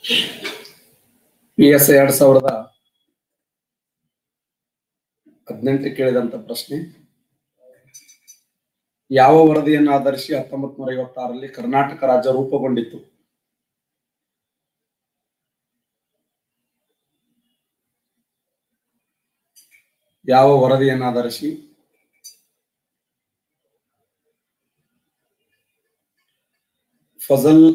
P S ಎರಡ್ ಸಾವಿರದ ಹದಿನೆಂಟು ಕೇಳಿದಂತ ಪ್ರಶ್ನೆ ಯಾವ ವರದಿಯನ್ನು ಆಧರಿಸಿ ಹತ್ತೊಂಬತ್ ನೂರ ಐವತ್ತಾರರಲ್ಲಿ ಕರ್ನಾಟಕ ರಾಜ್ಯ ರೂಪುಗೊಂಡಿತು ಯಾವ ವರದಿಯನ್ನು ಆಧರಿಸಿ ಫಜಲ್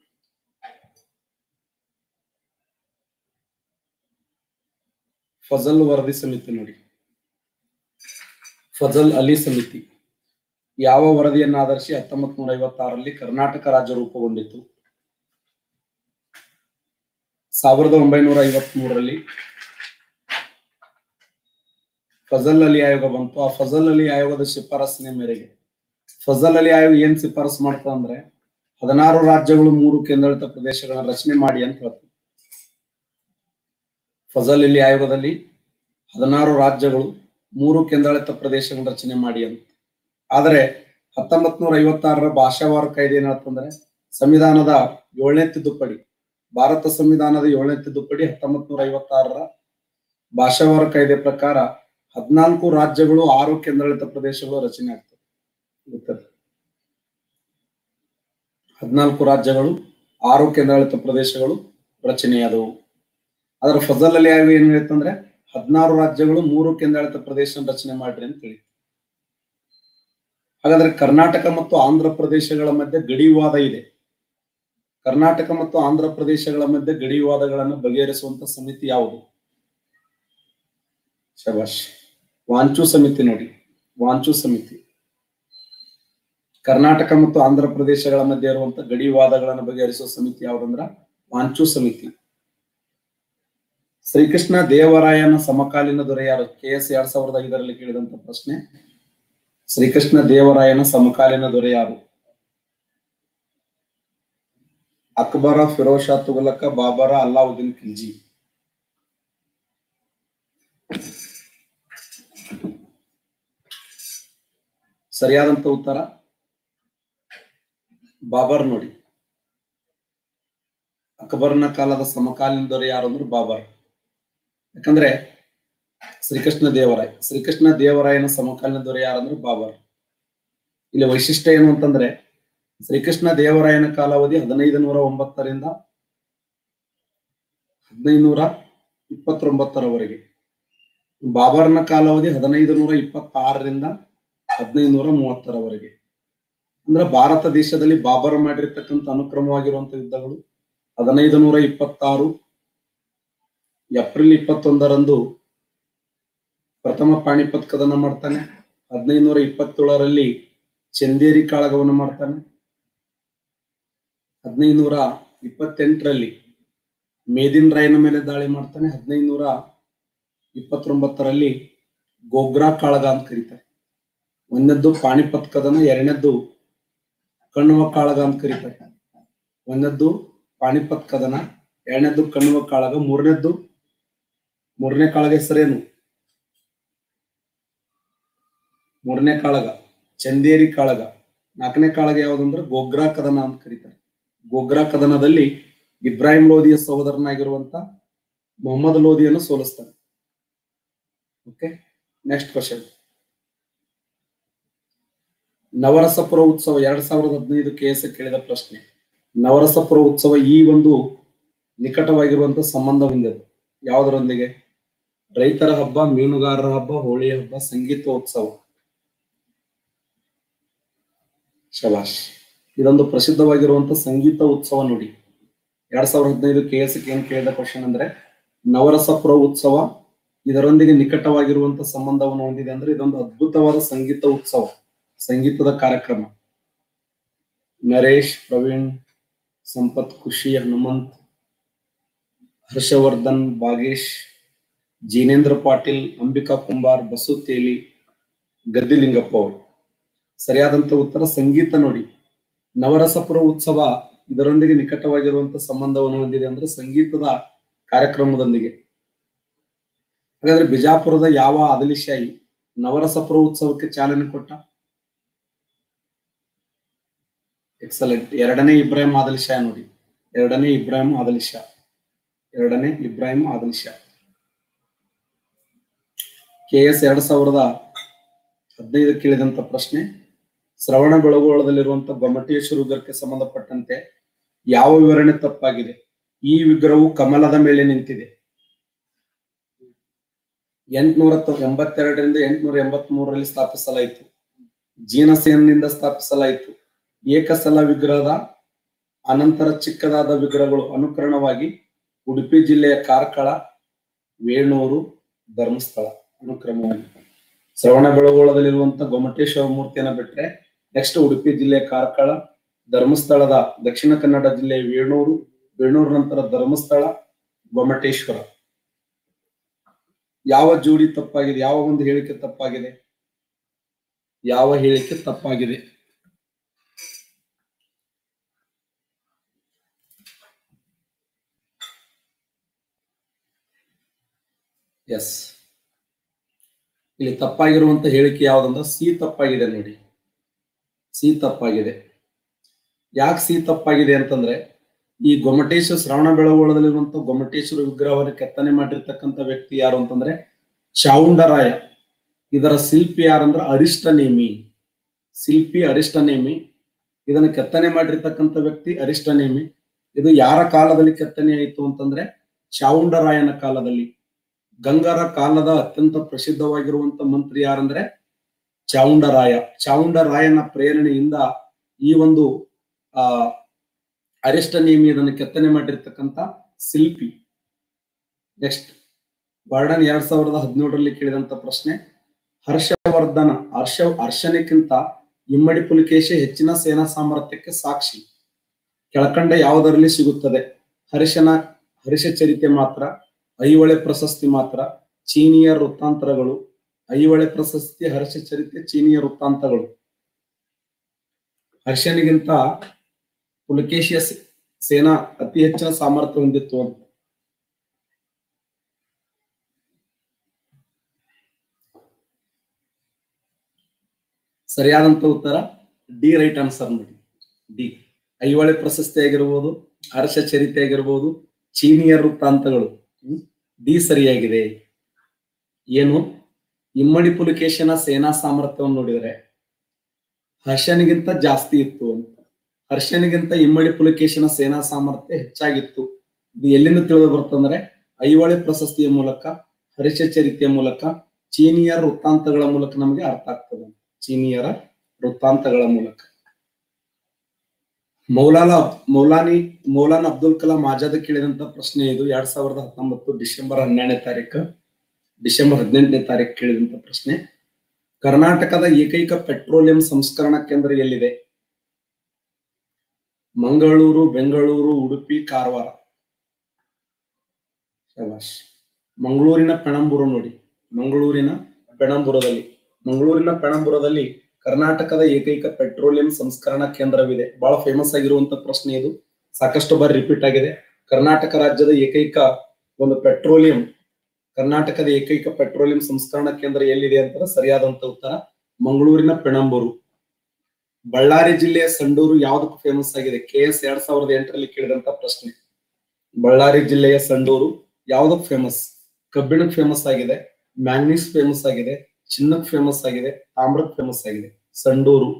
ಫಜಲ್ ವರದಿ ಸಮಿತಿ ನೋಡಿ ಫಜಲ್ ಅಲಿ ಸಮಿತಿ ಯಾವ ವರದಿಯನ್ನು ಆಧರಿಸಿ ಹತ್ತೊಂಬತ್ ನೂರ ಐವತ್ತಾರರಲ್ಲಿ ಕರ್ನಾಟಕ ರಾಜ್ಯ ರೂಪುಗೊಂಡಿತು ಸಾವಿರದ ಒಂಬೈನೂರ ಐವತ್ ಮೂರರಲ್ಲಿ ಫಜಲ್ ಅಲಿ ಆಯೋಗ ಬಂತು ಆ ಫಜಲ್ ಅಲಿ ಆಯೋಗದ ಶಿಫಾರಸ್ಸಿನ ಮೇರೆಗೆ ಫಜಲ್ ಅಲಿ ಆಯೋಗ ಏನ್ ಶಿಫಾರಸ್ ಮಾಡ್ತಾ ಅಂದ್ರೆ ಹದಿನಾರು ರಾಜ್ಯಗಳು ಮೂರು ಕೇಂದ್ರಾಡಳಿತ ಪ್ರದೇಶಗಳನ್ನ ರಚನೆ ಮಾಡಿ ಅಂತ ಹೇಳ್ತಾರೆ ಫಜಲ್ ಅಲಿ ಆಯೋಗದಲ್ಲಿ ಹದಿನಾರು ರಾಜ್ಯಗಳು ಮೂರು ಕೇಂದ್ರಾಡಳಿತ ಪ್ರದೇಶಗಳ ರಚನೆ ಮಾಡಿ ಅಂತ ಆದರೆ ಹತ್ತೊಂಬತ್ ನೂರ ಐವತ್ತಾರರ ಭಾಷಾವಾರ ಕಾಯ್ದೆ ಏನಂತಂದ್ರೆ ಸಂವಿಧಾನದ ಏಳನೇ ತಿದ್ದುಪಡಿ ಭಾರತ ಸಂವಿಧಾನದ ಏಳನೇ ತಿದ್ದುಪಡಿ ಹತ್ತೊಂಬತ್ ನೂರ ಐವತ್ತಾರರ ಭಾಷಾವಾರ ಕಾಯ್ದೆ ಪ್ರಕಾರ ಹದಿನಾಲ್ಕು ರಾಜ್ಯಗಳು ಆರು ಕೇಂದ್ರಾಡಳಿತ ಪ್ರದೇಶಗಳು ರಚನೆ ಆಗ್ತವೆ ಗೊತ್ತಲ್ಲ ಹದಿನಾಲ್ಕು ರಾಜ್ಯಗಳು ಆರು ಕೇಂದ್ರಾಡಳಿತ ಪ್ರದೇಶಗಳು ರಚನೆಯಾದವು ಅದರ ಫಜಲ್ ಅಲಿ ಆಯೋಗ ಏನ್ ಹೇಳ್ತಂದ್ರೆ ಹದಿನಾರು ರಾಜ್ಯಗಳು ಮೂರು ಕೇಂದ್ರಾಡಳಿತ ಪ್ರದೇಶ ರಚನೆ ಮಾಡ್ರಿ ಅಂತ ಹೇಳಿ ಹಾಗಾದ್ರೆ ಕರ್ನಾಟಕ ಮತ್ತು ಆಂಧ್ರ ಪ್ರದೇಶಗಳ ಮಧ್ಯೆ ಗಡಿ ವಿವಾದ ಇದೆ ಕರ್ನಾಟಕ ಮತ್ತು ಆಂಧ್ರ ಪ್ರದೇಶಗಳ ಮಧ್ಯೆ ಗಡಿ ವಿವಾದಗಳನ್ನು ಬಗೆಹರಿಸುವಂತ ಸಮಿತಿ ಯಾವುದು ಶಬಾಷ್ ವಾಂಚು ಸಮಿತಿ ನೋಡಿ ವಾಂಚು ಸಮಿತಿ ಕರ್ನಾಟಕ ಮತ್ತು ಆಂಧ್ರ ಪ್ರದೇಶಗಳ ಮಧ್ಯೆ ಇರುವಂತ ಗಡಿ ವಿವಾದಗಳನ್ನು ಬಗೆಹರಿಸುವ ಸಮಿತಿ ಯಾವುದಂದ್ರ ವಾಂಚು ಸಮಿತಿ ಶ್ರೀಕೃಷ್ಣ ದೇವರಾಯನ ಸಮಕಾಲೀನ ದೊರೆ ಯಾರು ಕೆ ಎಸ್ ಎರಡ್ ಸಾವಿರದ ಐದರಲ್ಲಿ ಕೇಳಿದಂತ ಪ್ರಶ್ನೆ ಶ್ರೀಕೃಷ್ಣ ದೇವರಾಯನ ಸಮಕಾಲೀನ ದೊರೆ ಯಾರು ಅಕ್ಬರ ಫಿರೋಜ್ ಶಾ ತುಗಲಕ ಬಾಬರ ಅಲ್ಲಾವುದ್ದೀನ್ ಖಿಲ್ಜಿ ಸರಿಯಾದಂತ ಉತ್ತರ ಬಾಬರ್ ನೋಡಿ ಅಕ್ಬರ್ನ ಕಾಲದ ಸಮಕಾಲೀನ ದೊರೆ ಯಾರು ಅಂದ್ರೆ ಬಾಬರ್ ಯಾಕಂದ್ರೆ ಶ್ರೀಕೃಷ್ಣ ದೇವರಾಯ ಶ್ರೀಕೃಷ್ಣ ದೇವರಾಯನ ಸಮಕಾಲೀನ ದೊರೆ ಯಾರಂದ್ರೆ ಬಾಬರ್ ಇಲ್ಲಿ ವೈಶಿಷ್ಟ್ಯ ಏನು ಅಂತಂದ್ರೆ ಶ್ರೀಕೃಷ್ಣ ದೇವರಾಯನ ಕಾಲಾವಧಿ ಹದಿನೈದು ನೂರ ಒಂಬತ್ತರಿಂದ ಹದಿನೈದು ನೂರ ಇಪ್ಪತ್ತೊಂಬತ್ತರವರೆಗೆ ಬಾಬರ್ನ ಕಾಲಾವಧಿ ಹದಿನೈದು ನೂರ ಇಪ್ಪತ್ತಾರರಿಂದ ಹದಿನೈದು ನೂರ ಮೂವತ್ತರವರೆಗೆ ಅಂದ್ರೆ ಭಾರತ ದೇಶದಲ್ಲಿ ಬಾಬರ್ ಮಾಡಿರ್ತಕ್ಕಂಥ ಅನುಕ್ರಮವಾಗಿರುವಂತ ಯುದ್ಧಗಳು ಹದಿನೈದು ನೂರ ಇಪ್ಪತ್ತಾರು ಏಪ್ರಿಲ್ ಇಪ್ಪತ್ತೊಂದರಂದು ಪ್ರಥಮ ಪಾಣಿಪತ್ ಕದನ ಮಾಡ್ತಾನೆ ಹದಿನೈದು ನೂರ ಇಪ್ಪತ್ತೇಳರಲ್ಲಿ ಚಂದೇರಿ ಕಾಳಗವನ್ನು ಮಾಡ್ತಾನೆ ಹದಿನೈದು ನೂರ ಇಪ್ಪತ್ತೆಂಟರಲ್ಲಿ ಮೇದಿನ್ ರಾಯನ ಮೇಲೆ ದಾಳಿ ಮಾಡ್ತಾನೆ ಹದಿನೈದು ನೂರ ಇಪ್ಪತ್ತೊಂಬತ್ತರಲ್ಲಿ ಗೋಗ್ರಾ ಕಾಳಗ ಅಂತ ಕರೀತಾರೆ ಒಂದದ್ದು ಪಾಣಿಪತ್ ಕದನ ಎರಡನೇದ್ದು ಕಣ್ಣುವ ಕಾಳಗ ಅಂತ ಕರೀತಾರೆ ಒಂದದ್ದು ಪಾಣಿಪತ್ ಕದನ ಎರಡನೇದ್ದು ಕಣ್ಣುವ ಕಾಳಗ ಮೂರನೇದ್ದು ಮೂರನೇ ಕಾಳಗ ಹೆಸರೇನು ಮೂರನೇ ಕಾಳಗ ಚಂದೇರಿ ಕಾಳಗ ನಾಲ್ಕನೇ ಕಾಳಗ ಯಾವ್ದಂದ್ರೆ ಗೋಗ್ರಾ ಕದನ ಅಂತ ಕರೀತಾರೆ ಗೋಗ್ರಾ ಕದನದಲ್ಲಿ ಇಬ್ರಾಹಿಂ ಲೋಧಿಯ ಸಹೋದರನಾಗಿರುವಂತ ಮೊಹಮ್ಮದ್ ಲೋಧಿಯನ್ನು ಸೋಲಿಸ್ತಾರೆ okay next question Navaraspura Utsava ಎರಡ್ ಸಾವಿರದ ಹದಿನೈದು ಕೇಸ ಕೇಳಿದ ಪ್ರಶ್ನೆ ನವರಸಪುರ ಉತ್ಸವ ಈ ಒಂದು ನಿಕಟವಾಗಿರುವಂತ ಸಂಬಂಧ ಹೊಂದಿದೆ ಯಾವುದರೊಂದಿಗೆ ರೈತರ ಹಬ್ಬ ಮೀನುಗಾರರ ಹಬ್ಬ ಹೋಳಿ ಹಬ್ಬ ಸಂಗೀತೋತ್ಸವ ಶಬಾಷ್ ಇದೊಂದು ಪ್ರಸಿದ್ಧವಾಗಿರುವಂತ ಸಂಗೀತ ಉತ್ಸವ ನೋಡಿ ಎರಡ್ ಸಾವಿರದ ಹದಿನೈದು ಕೆ ಎಸ್ ಏನ್ ಕೇಳಿದ ಕ್ವಶನ್ ಅಂದ್ರೆ ನವರಸಪುರ ಉತ್ಸವ ಇದರೊಂದಿಗೆ ನಿಕಟವಾಗಿರುವಂತ ಸಂಬಂಧವನ್ನು ಹೊಂದಿದೆ ಅಂದ್ರೆ ಇದೊಂದು ಅದ್ಭುತವಾದ ಸಂಗೀತ ಉತ್ಸವ ಸಂಗೀತದ ಕಾರ್ಯಕ್ರಮ ನರೇಶ್ ಪ್ರವೀಣ್ ಸಂಪತ್ ಖುಷಿ ಹನುಮಂತ್ ಹರ್ಷವರ್ಧನ್ ಬಾಗೇಶ್ ಜೀನೇಂದ್ರ ಪಾಟೀಲ್ ಅಂಬಿಕಾ ಕುಂಬಾರ್ ಬಸು ತೇಲಿ ಗದ್ದಿಲಿಂಗಪ್ಪ ಅವರು ಸರಿಯಾದಂತ ಉತ್ತರ ಸಂಗೀತ ನೋಡಿ ನವರಸಪುರ ಉತ್ಸವ ಇದರೊಂದಿಗೆ ನಿಕಟವಾಗಿರುವಂತ ಸಂಬಂಧವನ್ನು ಹೊಂದಿದೆ ಅಂದ್ರೆ ಸಂಗೀತದ ಕಾರ್ಯಕ್ರಮದೊಂದಿಗೆ ಹಾಗಾದ್ರೆ ಬಿಜಾಪುರದ ಯಾವ ಆದಲಿಶಾಹಿ ನವರಸಪುರ ಉತ್ಸವಕ್ಕೆ ಚಾಲನೆ ಕೊಟ್ಟ ಎಕ್ಸಲೆಂಟ್ ಎರಡನೇ ಇಬ್ರಾಹಿಂ ಆದಲಿ ಶಾ ನೋಡಿ ಎರಡನೇ ಇಬ್ರಾಹಿಂ ಆದಲಿ ಶಾ ಎರಡನೇ ಇಬ್ರಾಹಿಂ ಆದಿಲ್ ಶಾ ಕೆ ಎಸ್ ಎರಡ್ ಸಾವಿರದ ಹದಿನೈದಕ್ಕೆ ಇಳಿದಂತ ಪ್ರಶ್ನೆ ಶ್ರವಣ ಬೆಳಗೊಳದಲ್ಲಿರುವಂತಹ ಗೊಮ್ಮಟೇಶ್ವರ ವಿಗ್ರಹಕ್ಕೆ ಸಂಬಂಧಪಟ್ಟಂತೆ ಯಾವ ವಿವರಣೆ ತಪ್ಪಾಗಿದೆ ಈ ವಿಗ್ರಹವು ಕಮಲದ ಮೇಲೆ ನಿಂತಿದೆ ಎಂಟ್ನೂರ ಎಂಬತ್ತೆರಡರಿಂದ ಎಂಟ್ನೂರ ಎಂಬತ್ ಮೂರರಲ್ಲಿ ಸ್ಥಾಪಿಸಲಾಯಿತು ಜೀನಸೇನಿಂದ ಸ್ಥಾಪಿಸಲಾಯಿತು ಏಕಸಲ ವಿಗ್ರಹದ ಅನಂತರ ಚಿಕ್ಕದಾದ ವಿಗ್ರಹಗಳು ಅನುಕರಣವಾಗಿ ಉಡುಪಿ ಜಿಲ್ಲೆಯ ಕಾರ್ಕಳ ವೇಣೂರು ಧರ್ಮಸ್ಥಳ ಅನುಕ್ರಮವಾಗಿ ಶ್ರವಣ ಬೆಳಗೊಳದಲ್ಲಿರುವಂತ ಗೊಮ್ಮಟೇಶ್ವರ ಮೂರ್ತಿಯನ್ನ ಬಿಟ್ರೆ ನೆಕ್ಸ್ಟ್ ಉಡುಪಿ ಜಿಲ್ಲೆಯ ಕಾರ್ಕಳ ಧರ್ಮಸ್ಥಳದ ದಕ್ಷಿಣ ಕನ್ನಡ ಜಿಲ್ಲೆಯ ವೇಣೂರು ವೇಣೂರು ನಂತರ ಧರ್ಮಸ್ಥಳ ಗೊಮ್ಮಟೇಶ್ವರ ಯಾವ ಜೋಡಿ ತಪ್ಪಾಗಿದೆ ಯಾವ ಒಂದು ಹೇಳಿಕೆ ತಪ್ಪಾಗಿದೆ ಯಾವ ಹೇಳಿಕೆ ತಪ್ಪಾಗಿದೆ ಎಸ್ ಇಲ್ಲಿ ತಪ್ಪಾಗಿರುವಂತ ಹೇಳಿಕೆ ಯಾವ್ದಂದ್ರೆ ಸಿ ತಪ್ಪಾಗಿದೆ ನೋಡಿ ಸಿ ತಪ್ಪಾಗಿದೆ ಯಾಕೆ ಸಿ ತಪ್ಪಾಗಿದೆ ಅಂತಂದ್ರೆ ಈ ಗೊಮ್ಮಟೇಶ್ವರ ಶ್ರವಣ ಬೆಳಗೊಳದಲ್ಲಿರುವಂತ ಗೊಮ್ಮಟೇಶ್ವರ ವಿಗ್ರಹವನ್ನು ಕೆತ್ತನೆ ಮಾಡಿರ್ತಕ್ಕಂಥ ವ್ಯಕ್ತಿ ಯಾರು ಅಂತಂದ್ರೆ ಚಾವುಂಡರಾಯ ಇದರ ಶಿಲ್ಪಿ ಯಾರಂದ್ರೆ ಅರಿಷ್ಟನೇಮಿ ಶಿಲ್ಪಿ ಅರಿಷ್ಟನೇಮಿ ಇದನ್ನ ಕೆತ್ತನೆ ಮಾಡಿರ್ತಕ್ಕಂಥ ವ್ಯಕ್ತಿ ಅರಿಷ್ಟನೇಮಿ ಇದು ಯಾರ ಕಾಲದಲ್ಲಿ ಕೆತ್ತನೆ ಆಯಿತು ಅಂತಂದ್ರೆ ಚಾವುಂಡರಾಯನ ಕಾಲದಲ್ಲಿ ಗಂಗರ ಕಾಲದ ಅತ್ಯಂತ ಪ್ರಸಿದ್ಧವಾಗಿರುವಂತ ಮಂತ್ರಿ ಯಾರಂದ್ರೆ ಚಾವುಂಡರಾಯ ಚಾವುಂಡರಾಯನ ಪ್ರೇರಣೆಯಿಂದ ಈ ಒಂದು ಆ ಅರಿಷ್ಟ ನೇಮಿ ಇದನ್ನು ಕೆತ್ತನೆ ಮಾಡಿರ್ತಕ್ಕಂಥ ಶಿಲ್ಪಿ ನೆಕ್ಸ್ಟ್ ವರ್ಣನ್ ಎರಡ್ ಸಾವಿರದ ಹದಿನೇಳರಲ್ಲಿ ಕೇಳಿದಂತ ಪ್ರಶ್ನೆ ಹರ್ಷವರ್ಧನ ಹರ್ಷ ಹರ್ಷನಕ್ಕಿಂತ ಇಮ್ಮಡಿ ಪುಲಿಕೇಶ ಹೆಚ್ಚಿನ ಸೇನಾ ಸಾಮರ್ಥ್ಯಕ್ಕೆ ಸಾಕ್ಷಿ ಕೆಳಕಂಡ ಯಾವುದರಲ್ಲಿ ಸಿಗುತ್ತದೆ ಹರ್ಷನ ಹರ್ಷ ಚರಿತೆ ಮಾತ್ರ ಐವಳೆ ಪ್ರಶಸ್ತಿ ಮಾತ್ರ ಚೀನಿಯ ವೃತ್ತಾಂತರಗಳು ಐವಳೆ ಪ್ರಶಸ್ತಿ ಹರ್ಷ ಚರಿತೆ ಚೀನಿಯ ವೃತ್ತಾಂತಗಳು ಹರ್ಷನಿಗಿಂತ ಪುಲಕೇಶಿಯ ಸೇನಾ ಅತಿ ಹೆಚ್ಚಿನ ಸಾಮರ್ಥ್ಯ ಹೊಂದಿತ್ತು ಅಂತ ಸರಿಯಾದಂತ ಉತ್ತರ ಡಿ ರೈಟ್ ಆನ್ಸರ್ ನೋಡಿ ಡಿ ಐವಳೆ ಪ್ರಶಸ್ತಿ ಆಗಿರ್ಬೋದು ಹರ್ಷ ಚರಿತೆ ಆಗಿರ್ಬೋದು ಚೀನಿಯ ವೃತ್ತಾಂತಗಳು ಡಿ ಸರಿಯಾಗಿದೆ ಏನು ಇಮ್ಮಡಿ ಪುಲಿಕೇಶನ ಸೇನಾ ಸಾಮರ್ಥ್ಯವನ್ನು ನೋಡಿದರೆ ಹರ್ಷನಿಗಿಂತ ಜಾಸ್ತಿ ಇತ್ತು ಅಂತ ಹರ್ಷನಿಗಿಂತ ಇಮ್ಮಡಿ ಪುಲಿಕೇಶನ ಸೇನಾ ಸಾಮರ್ಥ್ಯ ಹೆಚ್ಚಾಗಿತ್ತು ಇದು ಎಲ್ಲಿಂದ ತಿಳಿದು ಬರ್ತಂದ್ರೆ ಐವಳೆ ಪ್ರಶಸ್ತಿಯ ಮೂಲಕ ಹರ್ಷ ಚರಿತೆಯ ಮೂಲಕ ಚೀನಿಯರ ವೃತ್ತಾಂತಗಳ ಮೂಲಕ ನಮಗೆ ಅರ್ಥ ಆಗ್ತದೆ ಚೀನಿಯರ ವೃತ್ತಾಂತಗಳ ಮೂಲಕ ಮೌಲಾನ ಮೌಲಾನಿ ಮೌಲಾನ ಅಬ್ದುಲ್ ಕಲಾಂ ಆಜಾದ್ ಕೇಳಿದಂತ ಪ್ರಶ್ನೆ ಇದು ಎರಡ್ ಸಾವಿರದ ಹತ್ತೊಂಬತ್ತು ಡಿಸೆಂಬರ್ ಹನ್ನೆರಡನೇ ತಾರೀಕು ಡಿಸೆಂಬರ್ ಹದಿನೆಂಟನೇ ತಾರೀಕು ಕೇಳಿದಂತ ಪ್ರಶ್ನೆ ಕರ್ನಾಟಕದ ಏಕೈಕ ಪೆಟ್ರೋಲಿಯಂ ಸಂಸ್ಕರಣಾ ಕೇಂದ್ರ ಎಲ್ಲಿದೆ ಮಂಗಳೂರು ಬೆಂಗಳೂರು ಉಡುಪಿ ಕಾರವಾರ ಶಬಾಷ್ ಮಂಗಳೂರಿನ ಪೆಣಂಬೂರು ನೋಡಿ ಮಂಗಳೂರಿನ ಪೆಣಂಬುರದಲ್ಲಿ ಮಂಗಳೂರಿನ ಪೆಣಂಬುರದಲ್ಲಿ ಕರ್ನಾಟಕದ ಏಕೈಕ ಪೆಟ್ರೋಲಿಯಂ ಸಂಸ್ಕರಣಾ ಕೇಂದ್ರವಿದೆ ಬಹಳ ಫೇಮಸ್ ಆಗಿರುವಂತ ಪ್ರಶ್ನೆ ಇದು ಸಾಕಷ್ಟು ಬಾರಿ ರಿಪೀಟ್ ಆಗಿದೆ ಕರ್ನಾಟಕ ರಾಜ್ಯದ ಏಕೈಕ ಒಂದು ಪೆಟ್ರೋಲಿಯಂ ಕರ್ನಾಟಕದ ಏಕೈಕ ಪೆಟ್ರೋಲಿಯಂ ಸಂಸ್ಕರಣಾ ಕೇಂದ್ರ ಎಲ್ಲಿದೆ ಅಂತ ಸರಿಯಾದಂತ ಉತ್ತರ ಮಂಗಳೂರಿನ ಪೆಣಂಬೂರು ಬಳ್ಳಾರಿ ಜಿಲ್ಲೆಯ ಸಂಡೂರು ಯಾವ್ದಕ್ಕೆ ಫೇಮಸ್ ಆಗಿದೆ ಕೆ ಎಸ್ ಎರಡ್ ಸಾವಿರದ ಎಂಟರಲ್ಲಿ ಕೇಳಿದಂತ ಪ್ರಶ್ನೆ ಬಳ್ಳಾರಿ ಜಿಲ್ಲೆಯ ಸಂಡೂರು ಯಾವ್ದಕ್ ಫೇಮಸ್ ಕಬ್ಬಿಣಕ್ ಫೇಮಸ್ ಆಗಿದೆ ಮ್ಯಾಂಗ್ನೀಸ್ ಫೇಮಸ್ ಆಗಿದೆ ಚಿನ್ನಕ್ ಫೇಮಸ್ ಆಗಿದೆ ತಾಮ್ರಕ್ ಫೇಮಸ್ ಆಗಿದೆ ಸಂಡೂರು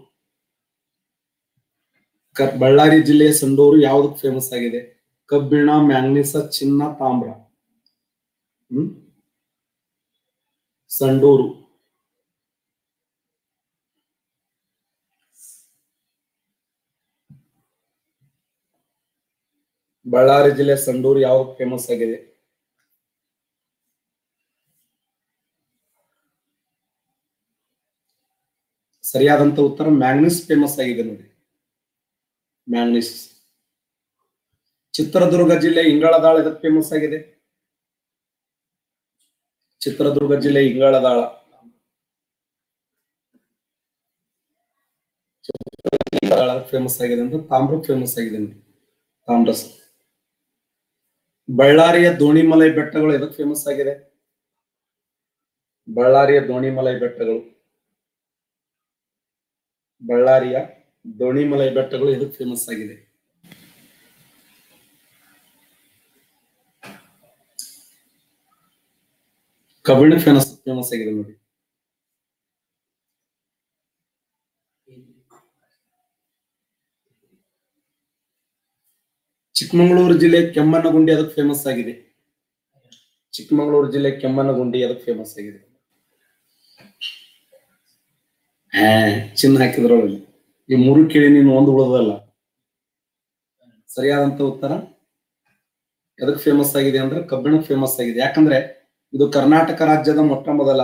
ಕ- ಬಳ್ಳಾರಿ ಜಿಲ್ಲೆಯ ಸಂಡೂರು ಯಾವ್ದಕ್ ಫೇಮಸ್ ಆಗಿದೆ ಕಬ್ಬಿಣ ಮ್ಯಾಂಗ್ನೀಸ ಚಿನ್ನ ತಾಮ್ರ ಹ್ಮ್ ಸಂಡೂರು ಬಳ್ಳಾರಿ ಜಿಲ್ಲೆ ಸಂಡೂರು ಯಾವ್ದಕ್ ಫೇಮಸ್ ಆಗಿದೆ ಸರಿಯಾದಂತ ಉತ್ತರ ಮ್ಯಾಂಗ್ನೀಸ್ ಫೇಮಸ್ ಆಗಿದೆ ನೋಡಿ ಮ್ಯಾಂಗ್ನೀಸ್ ಚಿತ್ರದುರ್ಗ ಜಿಲ್ಲೆ ಇಂಗಳದಾಳ ಇದಕ್ಕೆ ಫೇಮಸ್ ಆಗಿದೆ ಚಿತ್ರದುರ್ಗ ಜಿಲ್ಲೆ ಇಂಗಳದಾಳ ಫೇಮಸ್ ಆಗಿದೆ ಅಂತ ತಾಮ್ರ ಫೇಮಸ್ ಆಗಿದೆ ನೋಡಿ ತಾಮ್ರಸ್ ಬಳ್ಳಾರಿಯ ದೋಣಿಮಲೈ ಬೆಟ್ಟಗಳು ಎದಕ್ ಫೇಮಸ್ ಆಗಿದೆ ಬಳ್ಳಾರಿಯ ದೋಣಿಮಲೈ ಬೆಟ್ಟಗಳು ಬಳ್ಳಾರಿಯ ದೋಣಿಮಲೈ ಬೆಟ್ಟಗಳು ಎದಕ್ ಫೇಮಸ್ ಆಗಿದೆ ಕಬ್ಬಿಣ ಫೇಮಸ್ ಫೇಮಸ್ ಆಗಿದೆ ನೋಡಿ ಚಿಕ್ಕಮಗಳೂರು ಜಿಲ್ಲೆ ಕೆಮ್ಮಣ್ಣಗುಂಡಿ ಅದಕ್ಕೆ ಫೇಮಸ್ ಆಗಿದೆ ಚಿಕ್ಕಮಗಳೂರು ಜಿಲ್ಲೆ ಕೆಮ್ಮಣ್ಣಗುಂಡಿ ಅದಕ್ಕೆ ಫೇಮಸ್ ಆಗಿದೆ ಹಾ ಚಿನ್ನ ಹಾಕಿದ್ರೊಳಗೆ ಈ ಮೂರು ಕೇಳಿ ನೀನು ಒಂದು ಉಳಿದಲ್ಲ ಸರಿಯಾದಂತ ಉತ್ತರ ಎದಕ್ ಫೇಮಸ್ ಆಗಿದೆ ಅಂದ್ರೆ ಕಬ್ಬಿಣಕ್ಕೆ ಫೇಮಸ್ ಆಗಿದೆ ಯಾಕಂದ್ರೆ ಇದು ಕರ್ನಾಟಕ ರಾಜ್ಯದ ಮೊಟ್ಟ ಮೊದಲ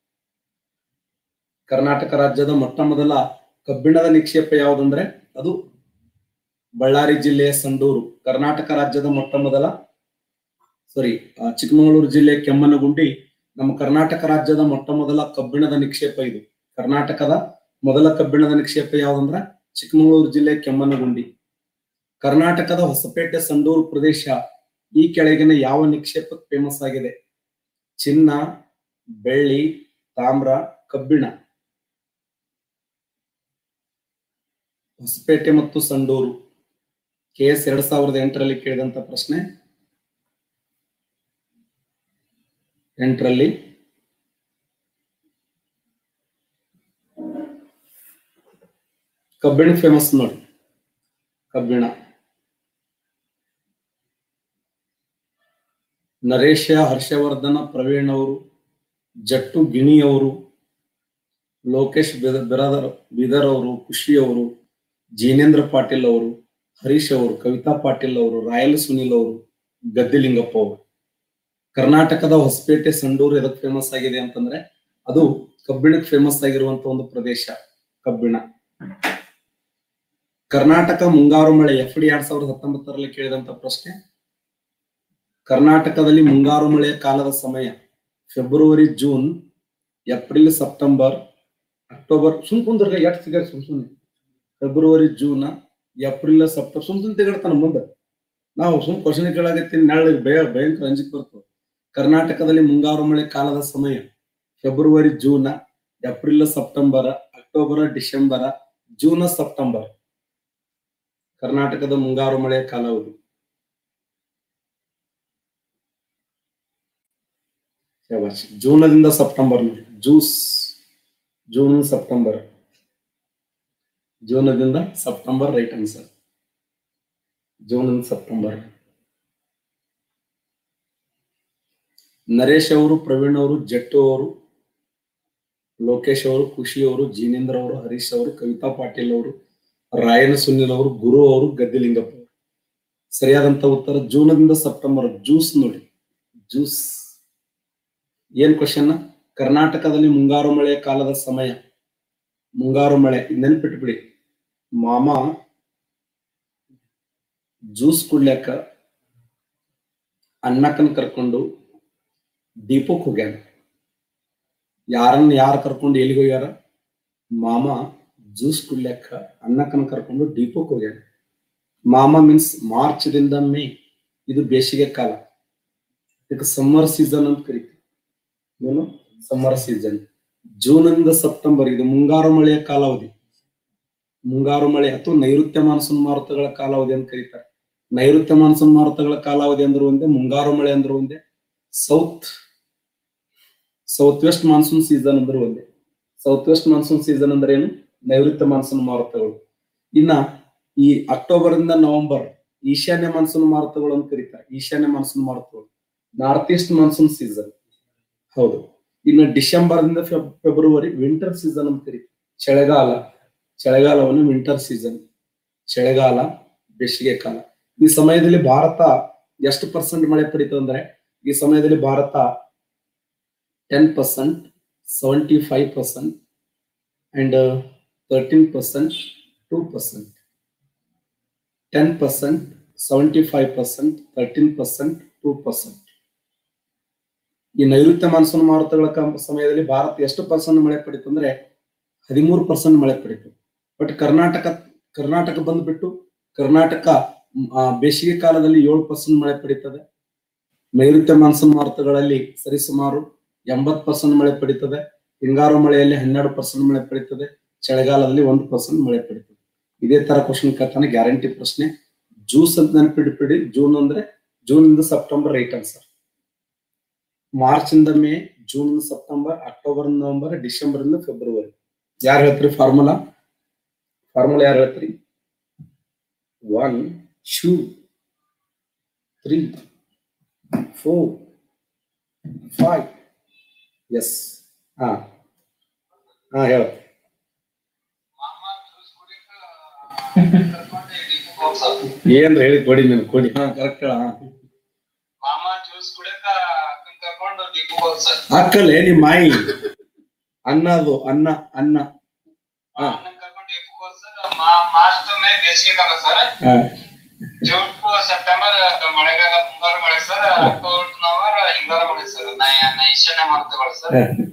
ಕರ್ನಾಟಕ ರಾಜ್ಯದ ಮೊಟ್ಟ ಮೊದಲ ಕಬ್ಬಿಣದ ನಿಕ್ಷೇಪ ಯಾವುದಂದ್ರೆ ಅದು ಬಳ್ಳಾರಿ ಜಿಲ್ಲೆಯ ಸಂಡೂರು ಕರ್ನಾಟಕ ರಾಜ್ಯದ ಮೊಟ್ಟ ಮೊದಲ ಸಾರಿ ಚಿಕ್ಕಮಗಳೂರು ಜಿಲ್ಲೆ ಕೆಮ್ಮನಗುಂಡಿ ನಮ್ಮ ಕರ್ನಾಟಕ ರಾಜ್ಯದ ಮೊಟ್ಟ ಮೊದಲ ಕಬ್ಬಿಣದ ನಿಕ್ಷೇಪ ಇದು ಕರ್ನಾಟಕದ ಮೊದಲ ಕಬ್ಬಿಣದ ನಿಕ್ಷೇಪ ಯಾವ್ದಂದ್ರ ಚಿಕ್ಕಮಗಳೂರು ಜಿಲ್ಲೆ ಕೆಮ್ಮನಗುಂಡಿ ಕರ್ನಾಟಕದ ಹೊಸಪೇಟೆ ಸಂಡೂರು ಪ್ರದೇಶ ಈ ಕೆಳಗಿನ ಯಾವ ನಿಕ್ಷೇಪಕ್ಕೆ ಫೇಮಸ್ ಆಗಿದೆ ಚಿನ್ನ ಬೆಳ್ಳಿ ತಾಮ್ರ ಕಬ್ಬಿಣ ಹೊಸಪೇಟೆ ಮತ್ತು ಸಂಡೂರು ಕೆ ಎಸ್ ಎರಡ್ ಸಾವಿರದ ಎಂಟರಲ್ಲಿ ಕೇಳಿದಂತ ಪ್ರಶ್ನೆ ಎಂಟರಲ್ಲಿ ಕಬ್ಬಿಣ ಫೇಮಸ್ ನೋಡಿ ಕಬ್ಬಿಣ ನರೇಶ ಹರ್ಷವರ್ಧನ ಪ್ರವೀಣ್ ಅವರು ಜಟ್ಟು ಗಿಣಿ ಅವರು ಲೋಕೇಶ್ ಬಿದ- ಬಿರಾದರ್ ಬೀದರ್ ಅವರು ಖುಷಿ ಅವರು ಜೀನೇಂದ್ರ ಪಾಟೀಲ್ ಅವರು ಹರೀಶ್ ಅವರು ಕವಿತಾ ಪಾಟೀಲ್ ಅವರು ರಾಯಲ್ ಸುನಿಲ್ ಅವರು ಗದ್ದಿಲಿಂಗಪ್ಪ ಅವರು ಕರ್ನಾಟಕದ ಹೊಸಪೇಟೆ ಸಂಡೂರು ಎದಕ್ ಫೇಮಸ್ ಆಗಿದೆ ಅಂತಂದ್ರೆ ಅದು ಕಬ್ಬಿಣಕ್ಕೆ ಫೇಮಸ್ ಆಗಿರುವಂತ ಒಂದು ಪ್ರದೇಶ ಕಬ್ಬಿಣ ಕರ್ನಾಟಕ ಮುಂಗಾರು ಮಳೆ ಎಫ್ ಡಿ ಎರಡ್ ಸಾವಿರದ ಹತ್ತೊಂಬತ್ತರಲ್ಲಿ ಕೇಳಿದಂತ ಪ್ರಶ್ನೆ ಕರ್ನಾಟಕದಲ್ಲಿ ಮುಂಗಾರು ಮಳೆಯ ಕಾಲದ ಸಮಯ February June April September October ಸುಮ್ ಕುಂದ್ರ ಎಷ್ಟು ಸಿಗ ಸುಮ್ ಸುಮ್ನೆ ಫೆಬ್ರವರಿ ಜೂನ್ ಏಪ್ರಿಲ್ ಸೆಪ್ಟೆಂಬರ್ ಸುಮ್ ಸುಮ್ ತೆಗಡ್ತಾನ ಮುಂದೆ ನಾವು ಸುಮ್ ಕ್ವಶನ್ ಕೇಳಾಗತ್ತೀನಿ ನಾಳೆ ಭಯ ಭಯಂಕರ ಅಂಜಿಕ್ ಬರ್ತದೆ ಕರ್ನಾಟಕದಲ್ಲಿ ಮುಂಗಾರು ಮಳೆ ಕಾಲದ ಸಮಯ February June April September October December June September ಕರ್ನಾಟಕದ ಮುಂಗಾರು ಮಳೆಯ ಕಾಲಾವಧಿ ಶಬಾಷ್ ಜೂನದಿಂದ ಸೆಪ್ಟೆಂಬರ್ ನೋಡಿ ಜೂಸ್ ಜೂನ್ ಸೆಪ್ಟೆಂಬರ್ ಜೂನದಿಂದ September right answer June September Naresh ಅವರು ಪ್ರವೀಣ್ ಅವರು ಜಟ್ಟು ಅವರು ಲೋಕೇಶ್ ಅವರು ಖುಷಿ ಅವರು ಜೀನೇಂದ್ರ ಅವರು ಹರೀಶ್ ಅವರು ಕವಿತಾ ಪಾಟೀಲ್ ಅವರು ರಾಯನ ಸುನಿಲ್ ಅವರು ಗುರು ಅವರು ಗದ್ದಿಲಿಂಗಪ್ಪ ಅವರು ಸರಿಯಾದಂತ ಉತ್ತರ ಜೂನದಿಂದ ಸೆಪ್ಟೆಂಬರ್ ಜ್ಯೂಸ್ ನೋಡಿ ಜ್ಯೂಸ್ ಏನ್ ಕ್ವಶನ್ ಕರ್ನಾಟಕದಲ್ಲಿ ಮುಂಗಾರು ಮಳೆಯ ಕಾಲದ ಸಮಯ ಮುಂಗಾರು ಮಳೆ ನೆನ್ಪಿಟ್ಬಿಡಿ ಮಾಮ ಜ್ಯೂಸ್ ಕುಡ್ಲಿಕ್ಕ ಅಣ್ಣಕ್ಕನ್ ಕರ್ಕೊಂಡು ದೀಪಕ್ ಹೋಗ್ಯಾನ ಯಾರನ್ನ ಯಾರು ಕರ್ಕೊಂಡು ಎಲ್ಲಿಗೆ ಹೋಗ್ಯಾರ ಮಾಮ ಜ್ಯೂಸ್ ಕುಡ್ಲಿಕ್ಕ ಅಣ್ಣಕ್ಕನ್ ಕರ್ಕೊಂಡು ದೀಪಕ್ ಹೋಗ್ಯಾನ ಮಾಮ ಮೀನ್ಸ್ ಮಾರ್ಚ್ ದಿಂದ ಮೇ ಇದು ಬೇಸಿಗೆ ಕಾಲ ಇದಕ್ಕೆ ಸಮ್ಮರ್ ಸೀಸನ್ ಅಂತ ಕರಿತೀವಿ ಏನು ಸಮ್ಮರ್ ಸೀಸನ್ ಜೂನ್ ಇಂದ ಸೆಪ್ಟೆಂಬರ್ ಇದು ಮುಂಗಾರು ಮಳೆಯ ಕಾಲಾವಧಿ ಮುಂಗಾರು ಮಳೆ ಅಥವಾ ನೈಋತ್ಯ ಮಾನ್ಸೂನ್ ಮಾರುತಗಳ ಕಾಲಾವಧಿ ಅಂತ ಕರೀತಾರೆ ನೈಋತ್ಯ ಮಾನ್ಸೂನ್ ಮಾರುತಗಳ ಕಾಲಾವಧಿ ಅಂದ್ರೆ ಒಂದೇ ಮುಂಗಾರು ಮಳೆ ಅಂದ್ರೆ ಒಂದೇ south south west monsoon season ಅಂದ್ರೆ ಒಂದೇ ಸೌತ್ ವೆಸ್ಟ್ ಮಾನ್ಸೂನ್ ಸೀಸನ್ ಅಂದ್ರೆ ಏನು ನೈಋತ್ಯ ಮಾನ್ಸೂನ್ ಮಾರುತಗಳು ಇನ್ನ ಈ ಅಕ್ಟೋಬರ್ ಇಂದ ನವೆಂಬರ್ ಈಶಾನ್ಯ ಮಾನ್ಸೂನ್ ಮಾರುತಗಳು ಅಂತ ಕರೀತಾರೆ ಈಶಾನ್ಯ ಮಾನ್ಸೂನ್ ಮಾರುತಗಳು ನಾರ್ತ್ ಈಸ್ಟ್ ಮಾನ್ಸೂನ್ ಸೀಸನ್ ಹೌದು ಇನ್ನು ಡಿಸೆಂಬರ್ ದಿಂದ ಫೆಬ್- ಫೆಬ್ರವರಿ ವಿಂಟರ್ ಸೀಸನ್ ಅಂತ ಕರೀತೀವಿ ಚಳಿಗಾಲ ಚಳಿಗಾಲವನ್ನು ವಿಂಟರ್ ಸೀಸನ್ ಚಳಿಗಾಲ ಬೇಸಿಗೆ ಕಾಲ ಈ ಸಮಯದಲ್ಲಿ ಭಾರತ ಎಷ್ಟು ಪರ್ಸೆಂಟ್ ಮಳೆ ಪಡೀತದೆ ಅಂದ್ರೆ ಈ ಸಮಯದಲ್ಲಿ Bharat ten percent seventy five percent and thirteen percent two percent ten percent seventy five percent thirteen percent two percent ಈ ನೈಋತ್ಯ ಮಾನ್ಸೂನ್ ಮಾರುತಗಳ ಕ- ಸಮಯದಲ್ಲಿ ಭಾರತ ಎಷ್ಟು ಪರ್ಸೆಂಟ್ ಮಳೆ ಪಡೀತು ಅಂದ್ರೆ ಹದಿಮೂರು ಪರ್ಸೆಂಟ್ ಮಳೆ ಪಡೀತು ಬಟ್ ಕರ್ನಾಟಕ ಕರ್ನಾಟಕ ಬಂದ್ಬಿಟ್ಟು ಕರ್ನಾಟಕ ಮ್, ಆ, ಬೇಸಿಗೆ ಕಾಲದಲ್ಲಿ ಏಳು ಪರ್ಸೆಂಟ್ ಮಳೆ ಪಡೀತದೆ ನೈಋತ್ಯ ಮಾನ್ಸೂನ್ ಮಾರುತಗಳಲ್ಲಿ ಸರಿಸುಮಾರು ಎಂಬತ್ ಪರ್ಸೆಂಟ್ ಮಳೆ ಪಡೀತದೆ ಹಿಂಗಾರು ಮಳೆಯಲ್ಲಿ ಹನ್ನೆರಡು ಪರ್ಸೆಂಟ್ ಮಳೆ ಪಡೀತದೆ ಚಳಿಗಾಲದಲ್ಲಿ ಒಂದು ಪರ್ಸೆಂಟ್ ಮಳೆ ಪಡೀತದೆ ಇದೇ ತರ ಕ್ವಶನ್ ಕೇಳ್ತಾನೆ ಗ್ಯಾರಂಟಿ ಪ್ರಶ್ನೆ ಜೂಸ್ ಅಂತ ನೆನಪಿಡ್ಬಿಡಿ ಜೂನ್ ಅಂದ್ರೆ ಜೂನ್ ಇಂದ ಸೆಪ್ಟೆಂಬರ್ ರೈಟ್ ಆನ್ಸರ್ ಮಾರ್ಚ್ ಇಂದ May June September October November December ಇಂದ ಫೆಬ್ರವರಿ ಯಾರು ಹೇಳ್ತೀರಿ ಫಾರ್ಮುಲಾ ಫಾರ್ಮುಲಾ ಯಾರು ಹೇಳ್ತೀರಿ one two three four five yes ಹಾ ಹಾ ಹೇಳ ಏನ್ ಹೇಳಿ ಕೊಡಿ ನನ್ ಕೊಡಿ ಹಾ ಕರೆಕ್ಟ್ ಹೇಳ ಮಾಮ ಜ್ಯೂಸ್ ಕುಡಿಯಕ ಅಕ್ಕನ್ ಕರ್ಕೊಂಡು ಡಿಪೋ ಹೋಗ್ ಸರ್ ಅಕ್ಕಲ್ಲೇ ನಿಮ್ಮ ಮಾಯಿ ಅನ್ನ ಅದು ಅನ್ನ ಅನ್ನ ಹಾ ಅಣ್ಣನ್ ಕರ್ಕೊಂಡು ಡಿಪೋ ಹೋಗ್ ಸರ್ ಮಾರ್ಚ್ ಟು ಮೇ ಬೇಸಿಗೆ ಕಾಲ ಸರ್ ಹಾ ಜೂನ್ ಟು ಸೆಪ್ಟೆಂಬರ್ ಮಳೆಗಾಲ ಮುಂಗಾರು ಮಳೆ ಸರ್ ಅಕ್ಟೋಬರ್ ಟು ನವೆಂಬರ್ ಹಿಂಗಾರು ಮಳೆ ಸರ್ ನಾ ನಾ ಈಶಾನ್ಯ ಮಾಡ್ತೇವೆ ಸರ್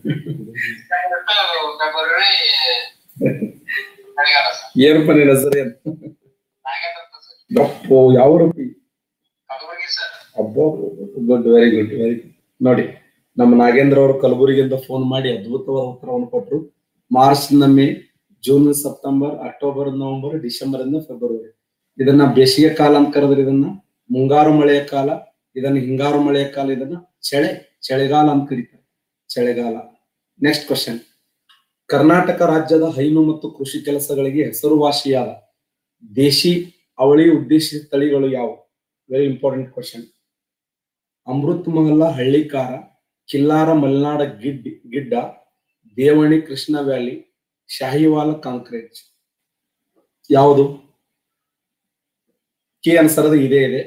ಫೆಬ್ರವರಿ ಮಳೆಗಾಲ ಸರ್ ಏನಪ್ಪ ನಿನ್ನ ಹೆಸರು ಏನು ನಾಗೇಂದ್ರ ಸರ್ ಅಪ್ಪೋ ಯಾವ ರೂಪಿ ಕಲಬುರಗಿ ಸರ್ ಅಬ್ಬೋ good very good very good ನೋಡಿ ನಮ್ಮ ನಾಗೇಂದ್ರ ಅವರು ಕಲಬುರಗಿಯಿಂದ ಫೋನ್ ಮಾಡಿ ಅದ್ಭುತವಾದ ಉತ್ತರವನ್ನು ಕೊಟ್ಟರು ಮಾರ್ಚ್ ಇಂದ May June September October November December ಇಂದ ಫೆಬ್ರವರಿ ಇದನ್ನ ಬೇಸಿಗೆ ಕಾಲ ಅಂತ ಕರೆದ್ರೆ ಇದನ್ನ ಮುಂಗಾರು ಮಳೆಯ ಕಾಲ ಇದನ್ನ ಹಿಂಗಾರು ಮಳೆಯ ಕಾಲ ಇದನ್ನ ಚಳೆ ಚಳಿಗಾಲ ಅಂತ ಕರೀತಾರೆ ಚಳಿಗಾಲ ನೆಕ್ಸ್ಟ್ ಕ್ವಶನ್ ಕರ್ನಾಟಕ ರಾಜ್ಯದ ಹೈನು ಮತ್ತು ಕೃಷಿ ಕೆಲಸಗಳಿಗೆ ಹೆಸರುವಾಸಿಯಾದ ದೇಶಿ ಅವಳಿ ಉದ್ದೇಶಿತ ತಳಿಗಳು ಯಾವುವು very important question Amrit Mahal Hallikar Khillar Malnad ಗಿಡ್ ಗಿಡ್ಡ ದೇವಣಿ ಕೃಷ್ಣ ವ್ಯಾಲಿ ಶಾಹಿವಾಲ ಕಾಂಕ್ರೇಜ್ ಯಾವುದು ಕಿ ಅನ್ಸರದ ಇದೇ ಇದೆ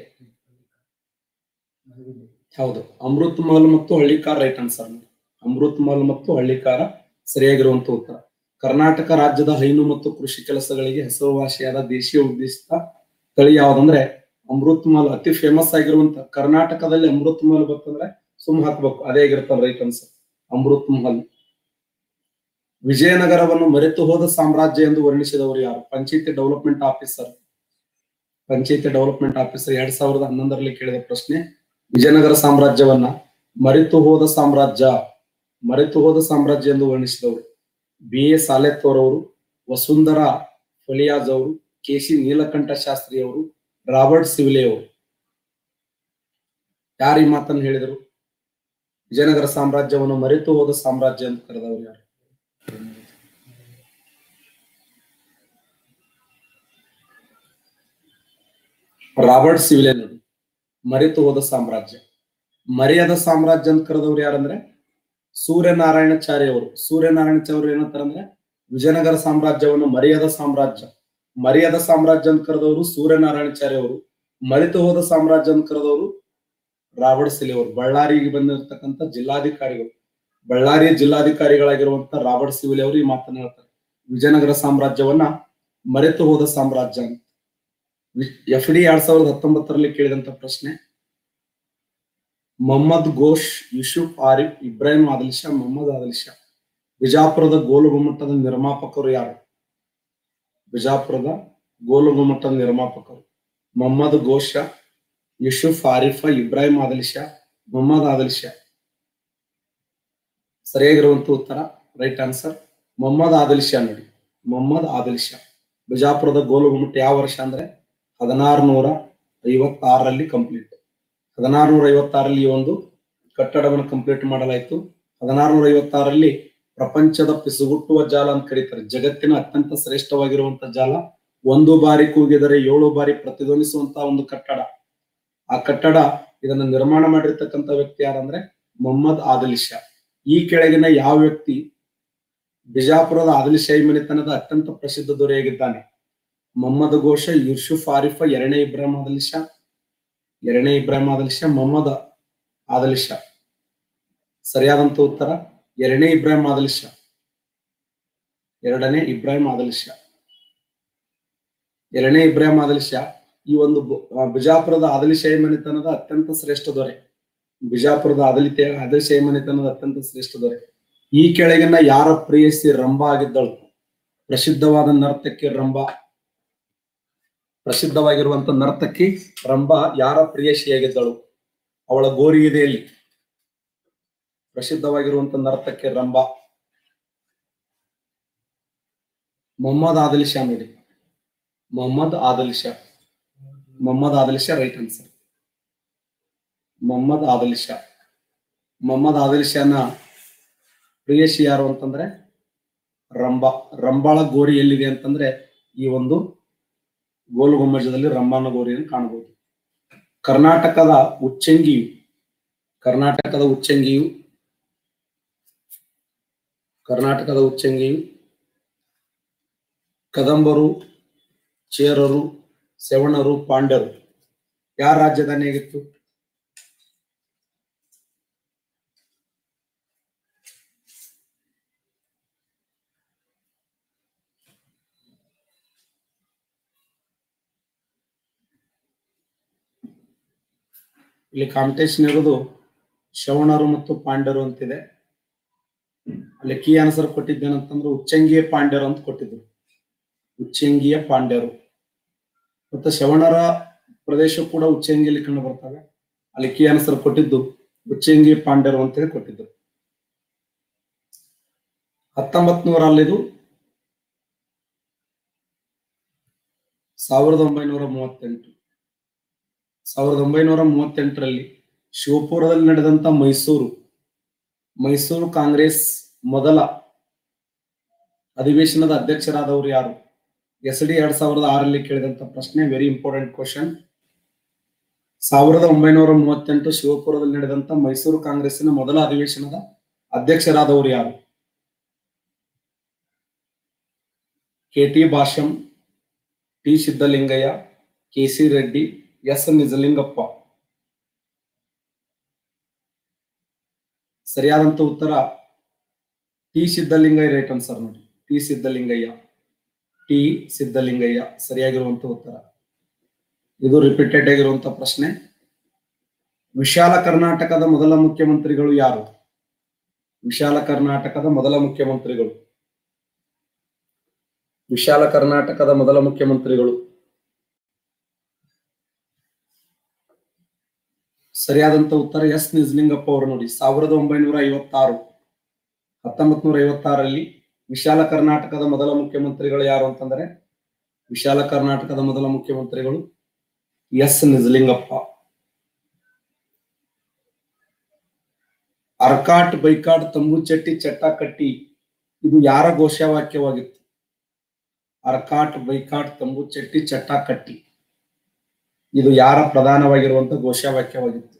ಹೌದು ಅಮೃತ್ ಮಹಲ್ ಮತ್ತು ಹಳ್ಳಿಕಾರ ರೈಟ್ ಆನ್ಸರ್ ಅಮೃತ್ ಮಹಲ್ ಮತ್ತು ಹಳ್ಳಿಕಾರ ಸರಿಯಾಗಿರುವಂತ ಉತ್ತರ ಕರ್ನಾಟಕ ರಾಜ್ಯದ ಹೈನು ಮತ್ತು ಕೃಷಿ ಕೆಲಸಗಳಿಗೆ ಹೆಸರುವಾಸಿಯಾದ ದೇಶೀಯ ಉದ್ದೇಶಿತ ತಳಿ ಯಾವ್ದಂದ್ರೆ ಅಮೃತ್ ಮಹಲ್ ಅತಿ ಫೇಮಸ್ ಆಗಿರುವಂತ ಕರ್ನಾಟಕದಲ್ಲಿ ಅಮೃತ್ ಮಹಲ್ ಬರ್ತಂದ್ರೆ ಸುಮ್ ಹಾಕ್ಬೇಕು ಅದೇ ಆಗಿರ್ತಾವ ರೈಟ್ ಆನ್ಸರ್ ಅಮೃತ್ ಮಹಲ್ ವಿಜಯನಗರವನ್ನು ಮರೆತು ಹೋದ ಸಾಮ್ರಾಜ್ಯ ಎಂದು ವರ್ಣಿಸಿದವರು ಯಾರು panchayati development officer panchayati development officer ಎರಡ್ ಸಾವಿರದ ಹನ್ನೊಂದರಲ್ಲಿ ಕೇಳಿದ ಪ್ರಶ್ನೆ ವಿಜಯನಗರ ಸಾಮ್ರಾಜ್ಯವನ್ನ ಮರೆತು ಹೋದ ಸಾಮ್ರಾಜ್ಯ ಮರೆತು ಹೋದ ಸಾಮ್ರಾಜ್ಯ ಎಂದು ವರ್ಣಿಸಿದವರು ಬಿ ಎ ಸಾಲೆತ್ತೋರ್ ಅವರು ವಸುಂಧರಾ ಫಲಿಯಾಜ್ ಅವರು ಕೆ ಸಿ ನೀಲಕಂಠ ಶಾಸ್ತ್ರಿ ಅವರು ರಾಬರ್ಟ್ ಸಿವಿಲೆ ಅವರು ಯಾರು ಈ ಮಾತನ್ನು ಹೇಳಿದರು ವಿಜಯನಗರ ಸಾಮ್ರಾಜ್ಯವನ್ನು ಮರೆತು ಹೋದ ಸಾಮ್ರಾಜ್ಯ ಅಂತ ಕರೆದವರು ಯಾರು ರಾಬರ್ಟ್ ಸಿವಿಲೆ ನೋಡಿ ಮರೆತು ಹೋದ ಸಾಮ್ರಾಜ್ಯ ಮರೆಯದ ಸಾಮ್ರಾಜ್ಯ ಅಂತ ಕರೆದವ್ರು ಯಾರಂದ್ರೆ ಸೂರ್ಯನಾರಾಯಣಚಾರ್ಯ ಅವರು ಸೂರ್ಯನಾರಾಯಣಚಾರ್ಯ ಅವರು ಏನಂತಾರಂದ್ರೆ ವಿಜಯನಗರ ಸಾಮ್ರಾಜ್ಯವನ್ನು ಮರೆಯದ ಸಾಮ್ರಾಜ್ಯ ಮರೆಯದ ಸಾಮ್ರಾಜ್ಯ ಅಂತ ಕರೆದವರು ಸೂರ್ಯನಾರಾಯಣಚಾರ್ಯ ಅವರು ಮರೆತು ಹೋದ ಸಾಮ್ರಾಜ್ಯ ಅಂತ ಕರೆದವರು ರಾಬರ್ಟ್ ಸಿಲೆ ಅವರು ಬಳ್ಳಾರಿಗೆ ಬಂದಿರತಕ್ಕಂತ ಜಿಲ್ಲಾಧಿಕಾರಿಗಳು ಬಳ್ಳಾರಿಯ ಜಿಲ್ಲಾಧಿಕಾರಿಗಳಾಗಿರುವಂತ ರಾಬರ್ಟ್ ಸಿವಿಲೆ ಅವರು ಈ ಮಾತನ್ನ ಹೇಳ್ತಾರೆ ವಿಜಯನಗರ ಸಾಮ್ರಾಜ್ಯವನ್ನ ಮರೆತು ಹೋದ ಸಾಮ್ರಾಜ್ಯ ಅಂತ ಎಫ್ ಡಿ ಎರಡ್ ಸಾವಿರದ ಹತ್ತೊಂಬತ್ತರಲ್ಲಿ ಕೇಳಿದಂತ ಪ್ರಶ್ನೆ ಮೊಹಮ್ಮದ್ ಘೋಷ್ ಯೂಸುಫ್ ಆರಿಫ್ ಇಬ್ರಾಹಿಂ ಆದಿಲ್ ಶಾ ಮೊಹಮ್ಮದ್ ಆದಿಲ್ ಶಾ ಬಿಜಾಪುರದ ಗೋಲು ಗುಮ್ಮಟದ ನಿರ್ಮಾಪಕರು ಯಾರು ಬಿಜಾಪುರದ ಗೋಲು ಗುಮ್ಮಟದ ನಿರ್ಮಾಪಕರು ಮೊಹಮ್ಮದ್ ಘೋಷ ಯೂಸುಫ್ ಆರಿಫ ಇಬ್ರಾಹಿಂ ಆದಿಲ್ ಶಾ ಮೊಹಮ್ಮದ್ ಆದಿಲ್ ಶಾ ಸರಿಯಾಗಿರುವಂತ ಉತ್ತರ ರೈಟ್ ಆನ್ಸರ್ ಮೊಹಮ್ಮದ್ ಆದಿಲ್ ಶಾ ನೋಡಿ ಮೊಹಮ್ಮದ್ ಆದಿಲ್ ಶಾ ಬಿಜಾಪುರದ ಗೋಲು ಗುಮ್ಮಟ ಯಾವ ವರ್ಷ ಅಂದ್ರೆ ಹದಿನಾರು ನೂರ ಐವತ್ತಾರರಲ್ಲಿ ಕಂಪ್ಲೀಟ್ ಹದಿನಾರು ನೂರ ಐವತ್ತಾರಲ್ಲಿ ಈ ಒಂದು ಕಟ್ಟಡವನ್ನು ಕಂಪ್ಲೀಟ್ ಮಾಡಲಾಯಿತು ಹದಿನಾರು ನೂರ ಐವತ್ತಾರರಲ್ಲಿ ಪ್ರಪಂಚದ ಪಿಸುಗುಟ್ಟುವ ಜಾಲ ಅಂತ ಕರೀತಾರೆ ಜಗತ್ತಿನ ಅತ್ಯಂತ ಶ್ರೇಷ್ಠವಾಗಿರುವಂತ ಜಾಲ ಒಂದು ಬಾರಿ ಕೂಗಿದರೆ ಏಳು ಬಾರಿ ಪ್ರತಿಧ್ವನಿಸುವಂತಹ ಒಂದು ಕಟ್ಟಡ ಆ ಕಟ್ಟಡ ಇದನ್ನ ನಿರ್ಮಾಣ ಮಾಡಿರ್ತಕ್ಕಂಥ ವ್ಯಕ್ತಿ ಯಾರಂದ್ರೆ ಮೊಹಮ್ಮದ್ ಆದಿಲ್ ಶಾ ಈ ಕೆಳಗಿನ ಯಾವ ವ್ಯಕ್ತಿ ಬಿಜಾಪುರದ ಆದಿಲ್ ಶಾಹಿ ಮನೆತನದ ಅತ್ಯಂತ ಪ್ರಸಿದ್ಧ ದೊರೆಯಾಗಿದ್ದಾನೆ ಮೊಹಮ್ಮದ್ ಘೋಷ ಯೂಸುಫ್ ಆರಿಫ ಎರಡನೇ ಇಬ್ರಾಹಿಂ ಆದಿಲ್ ಶಾ ಎರಡನೇ ಇಬ್ರಾಹಿಂ ಆದಿಲ್ ಶಾ ಮೊಹಮ್ಮದ್ ಆದಿಲ್ ಶಾ ಸರಿಯಾದಂತ ಉತ್ತರ ಎರಡನೇ ಇಬ್ರಾಹಿಂ ಆದಿಲ್ ಶಾ ಎರಡನೇ ಇಬ್ರಾಹಿಂ ಆದಿಲ್ ಶಾ ಎರಡನೇ ಇಬ್ರಾಹಿಂ ಆದಿಲ್ ಶಾ ಈ ಒಂದು ಬು- ಆ, ಬಿಜಾಪುರದ ಆದಿಲ್ ಶಾಹಿ ಮನೆತನದ ಅತ್ಯಂತ ಶ್ರೇಷ್ಠ ದೊರೆ ಬಿಜಾಪುರದ ಆದಲಿತೆ ಆದಿಲ್ ಶಾಹಿ ಮನೆತನದ ಅತ್ಯಂತ ಶ್ರೇಷ್ಠ ದೊರೆ ಈ ಕೆಳಗಿನ ಯಾರ ಪ್ರೇಯಸಿ ರಂಭಾ ಆಗಿದ್ದಳು ಪ್ರಸಿದ್ಧವಾದ ನರ್ತಕಿ ರಂಭಾ ಪ್ರಸಿದ್ಧವಾಗಿರುವಂತ ನರ್ತಕಿ ರಂಭಾ ಯಾರ ಪ್ರಿಯಸಿಯಾಗಿದ್ದಳು ಅವಳ ಗೋರಿಗೆದೆಯಲ್ಲಿ ಪ್ರಸಿದ್ಧವಾಗಿರುವಂತ ನರ್ತಕಿ ರಂಭಾ ಮೊಹಮ್ಮದ್ ಆದಿಲ್ ಶಾ ನೋಡಿ ಮೊಹಮ್ಮದ್ ಆದಿಲ್ ಶಾ ಮೊಹಮ್ಮದ್ ಆದಿಲ್ ಶಾ ರೈಟ್ ಆನ್ಸರ್ ಮೊಹಮ್ಮದ್ ಆದಿಲ್ ಶಾ ಮೊಹಮ್ಮದ್ ಆದಿಲ್ ಶಾನ ಪ್ರಿಯಶಿ ಯಾರು ಅಂತಂದ್ರೆ ರಂಬಾ ರಂಬಾಳ ಗೋರಿ ಎಲ್ಲಿದೆ ಅಂತಂದ್ರೆ ಈ ಒಂದು ಗೋಲು ಗುಮ್ಮಜದಲ್ಲಿ ರಂಬಾನ ಗೋರಿಯನ್ನು ಕಾಣಬಹುದು ಕರ್ನಾಟಕದ ಉಚ್ಚಂಗಿಯು ಕರ್ನಾಟಕದ ಉಚ್ಚಂಗಿಯು ಕರ್ನಾಟಕದ ಉಚ್ಚಂಗಿಯು ಕದಂಬರು ಚೇರರು ಸೆವಣರು ಪಾಂಡ್ಯರು ಯಾರ ರಾಜಧಾನಿಯಾಗಿತ್ತು ಇಲ್ಲಿ ಕಾಂಪಿಟೇಷನ್ ಇರೋದು ಶ್ರವಣರು ಮತ್ತು ಪಾಂಡ್ಯರು ಅಂತಿದೆ ಅಲ್ಲಿ ಕೀ ಆನ್ಸರ್ ಕೊಟ್ಟಿದ್ದೇನಂತಂದ್ರೆ ಉಚ್ಚಂಗಿಯ ಪಾಂಡ್ಯರು ಅಂತ ಕೊಟ್ಟಿದ್ರು ಉಚ್ಚಂಗಿಯ ಪಾಂಡ್ಯರು ಮತ್ತು ಶ್ರವಣರ ಪ್ರದೇಶ ಕೂಡ ಉಚ್ಚಂಗಿಯಲ್ಲಿ ಕಂಡು ಬರ್ತವೆ ಅಲ್ಲಿ ಕೀ ಆನ್ಸರ್ ಕೊಟ್ಟಿದ್ದು ಉಚ್ಚಂಗಿ ಪಾಂಡ್ಯರು ಅಂತೇಳಿ ಕೊಟ್ಟಿದ್ರು ಹತ್ತೊಂಬತ್ ನೂರಲ್ಲಿದು ಸಾವಿರದ ಒಂಬೈನೂರ ಮೂವತ್ತೆಂಟು ಸಾವಿರದ ಒಂಬೈನೂರ ಮೂವತ್ತೆಂಟರಲ್ಲಿ ಶಿವಪುರದಲ್ಲಿ ನಡೆದಂತ ಮೈಸೂರು ಮೈಸೂರು ಕಾಂಗ್ರೆಸ್ ಮೊದಲ ಅಧಿವೇಶನದ ಅಧ್ಯಕ್ಷರಾದವರು ಯಾರು ಎಸ್ ಡಿ ಎರಡ್ ಸಾವಿರದ ಆರಲ್ಲಿ ಕೇಳಿದಂತ ಪ್ರಶ್ನೆ ವೆರಿ ಇಂಪಾರ್ಟೆಂಟ್ ಕ್ವಶನ್ ಸಾವಿರದ ಒಂಬೈನೂರ ಮೂವತ್ತೆಂಟು ಶಿವಪುರದಲ್ಲಿ ನಡೆದಂತ ಮೈಸೂರು ಕಾಂಗ್ರೆಸ್ಸಿನ ಮೊದಲ ಅಧಿವೇಶನದ ಅಧ್ಯಕ್ಷರಾದವರು ಯಾರು K T Bhashyam T Siddalingaiah K C Reddy S Nijalingappa ಸರಿಯಾದಂತ ಉತ್ತರ ಟಿ ಸಿದ್ದಲಿಂಗಯ್ಯ ರೈಟ್ ಆನ್ಸರ್ ನೋಡಿ ಟಿ ಸಿದ್ದಲಿಂಗಯ್ಯ ಟಿ ಸಿದ್ದಲಿಂಗಯ್ಯ ಸರಿಯಾಗಿರುವಂತ ಉತ್ತರ ಇದು ರಿಪೀಟೆಡ್ ಆಗಿರುವಂತ ಪ್ರಶ್ನೆ ವಿಶಾಲ ಕರ್ನಾಟಕದ ಮೊದಲ ಮುಖ್ಯಮಂತ್ರಿಗಳು ಯಾರು ವಿಶಾಲ ಕರ್ನಾಟಕದ ಮೊದಲ ಮುಖ್ಯಮಂತ್ರಿಗಳು ವಿಶಾಲ ಕರ್ನಾಟಕದ ಮೊದಲ ಮುಖ್ಯಮಂತ್ರಿಗಳು ಸರಿಯಾದಂತ ಉತ್ತರ ಎಸ್ ನಿಜಲಿಂಗಪ್ಪ ಅವರು ನೋಡಿ ಸಾವಿರದ ಒಂಬೈನೂರ ಐವತ್ತಾರು ಹತ್ತೊಂಬತ್ ನೂರ ಐವತ್ತಾರಲ್ಲಿ ವಿಶಾಲ ಕರ್ನಾಟಕದ ಮೊದಲ ಮುಖ್ಯಮಂತ್ರಿಗಳು ಯಾರು ಅಂತಂದ್ರೆ ವಿಶಾಲ ಕರ್ನಾಟಕದ ಮೊದಲ ಮುಖ್ಯಮಂತ್ರಿಗಳು ಎಸ್ ನಿಜಲಿಂಗಪ್ಪ ಅರ್ಕಾಟ್ ಬೈಕಾಟ್ ತಂಬುಚೆಟ್ಟಿ ಚಟ್ಟಾಕಟ್ಟಿ ಇದು ಯಾರ ಘೋಷವಾಕ್ಯವಾಗಿತ್ತು ಅರ್ಕಾಟ್ ಬೈಕಾಟ್ ತಂಬುಚೆಟ್ಟಿ ಚಟ್ಟಾಕಟ್ಟಿ ಇದು ಯಾರ ಪ್ರಧಾನವಾಗಿರುವಂತ ಘೋಷವಾಕ್ಯವಾಗಿತ್ತು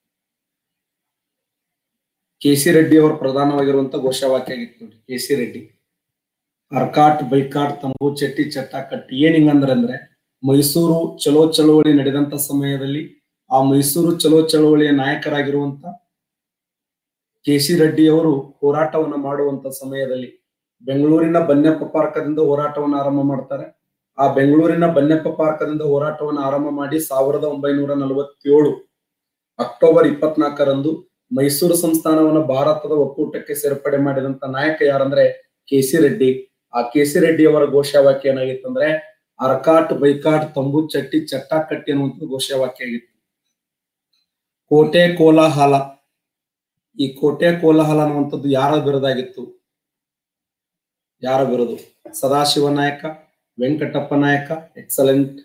ಕೆ ಸಿ ರೆಡ್ಡಿ ಅವರ ಪ್ರಧಾನವಾಗಿರುವಂತ ಘೋಷವಾಕ್ಯ ಆಗಿತ್ತು ನೋಡಿ K C Reddy Arcot boycott Tambuchetty ಚಟ್ಟಾಕಟ್ಟಿ ಏನ್ ಹಿಂಗಂದ್ರೆ ಅಂದ್ರೆ ಮೈಸೂರು ಚಲೋ ಚಳವಳಿ ನಡೆದಂತ ಸಮಯದಲ್ಲಿ ಆ ಮೈಸೂರು ಚಲೋ ಚಳವಳಿಯ ನಾಯಕರಾಗಿರುವಂತ ಕೆ ಸಿ ರೆಡ್ಡಿ ಅವರು ಹೋರಾಟವನ್ನ ಮಾಡುವಂತ ಸಮಯದಲ್ಲಿ ಬೆಂಗಳೂರಿನ ಬನ್ಯಪ್ಪ ಪಾರ್ಕದಿಂದ ಹೋರಾಟವನ್ನು ಆರಂಭ ಮಾಡ್ತಾರೆ ಆ ಬೆಂಗಳೂರಿನ ಬನ್ಯಪ್ಪ ಪಾರ್ಕದಿಂದ ಹೋರಾಟವನ್ನು ಆರಂಭ ಮಾಡಿ ಸಾವಿರದ ಒಂಬೈನೂರ ನಲವತ್ತೇಳು ಅಕ್ಟೋಬರ್ ಇಪ್ಪತ್ನಾಲ್ಕರಂದು ಮೈಸೂರು ಸಂಸ್ಥಾನವನ್ನು ಭಾರತದ ಒಕ್ಕೂಟಕ್ಕೆ ಸೇರ್ಪಡೆ ಮಾಡಿದಂತ ನಾಯಕ ಯಾರಂದ್ರೆ ಕೆ ಸಿ ರೆಡ್ಡಿ ಆ ಕೆ ಸಿ ರೆಡ್ಡಿ ಅವರ ಘೋಷವಾಕ್ಯ ಏನಾಗಿತ್ತು ಅಂದ್ರೆ ಅರ್ಕಾಟ್ ಬೈಕಾಟ್ ತಂಬು ಚಟ್ಟಿ ಚಟ್ಟಾಕಟ್ಟಿ ಅನ್ನುವಂಥ ಘೋಷವಾಕ್ಯ ಆಗಿತ್ತು ಕೋಟೆ ಕೋಲಾಹಲ ಈ ಕೋಟೆ ಕೋಲಾಹಲ ಅನ್ನುವಂಥದ್ದು ಯಾರ ಬಿರುದಾಗಿತ್ತು ಯಾರ ಬಿರುದು ಸದಾಶಿವ ನಾಯಕ ವೆಂಕಟಪ್ಪ ನಾಯಕ ಎಕ್ಸಲೆಂಟ್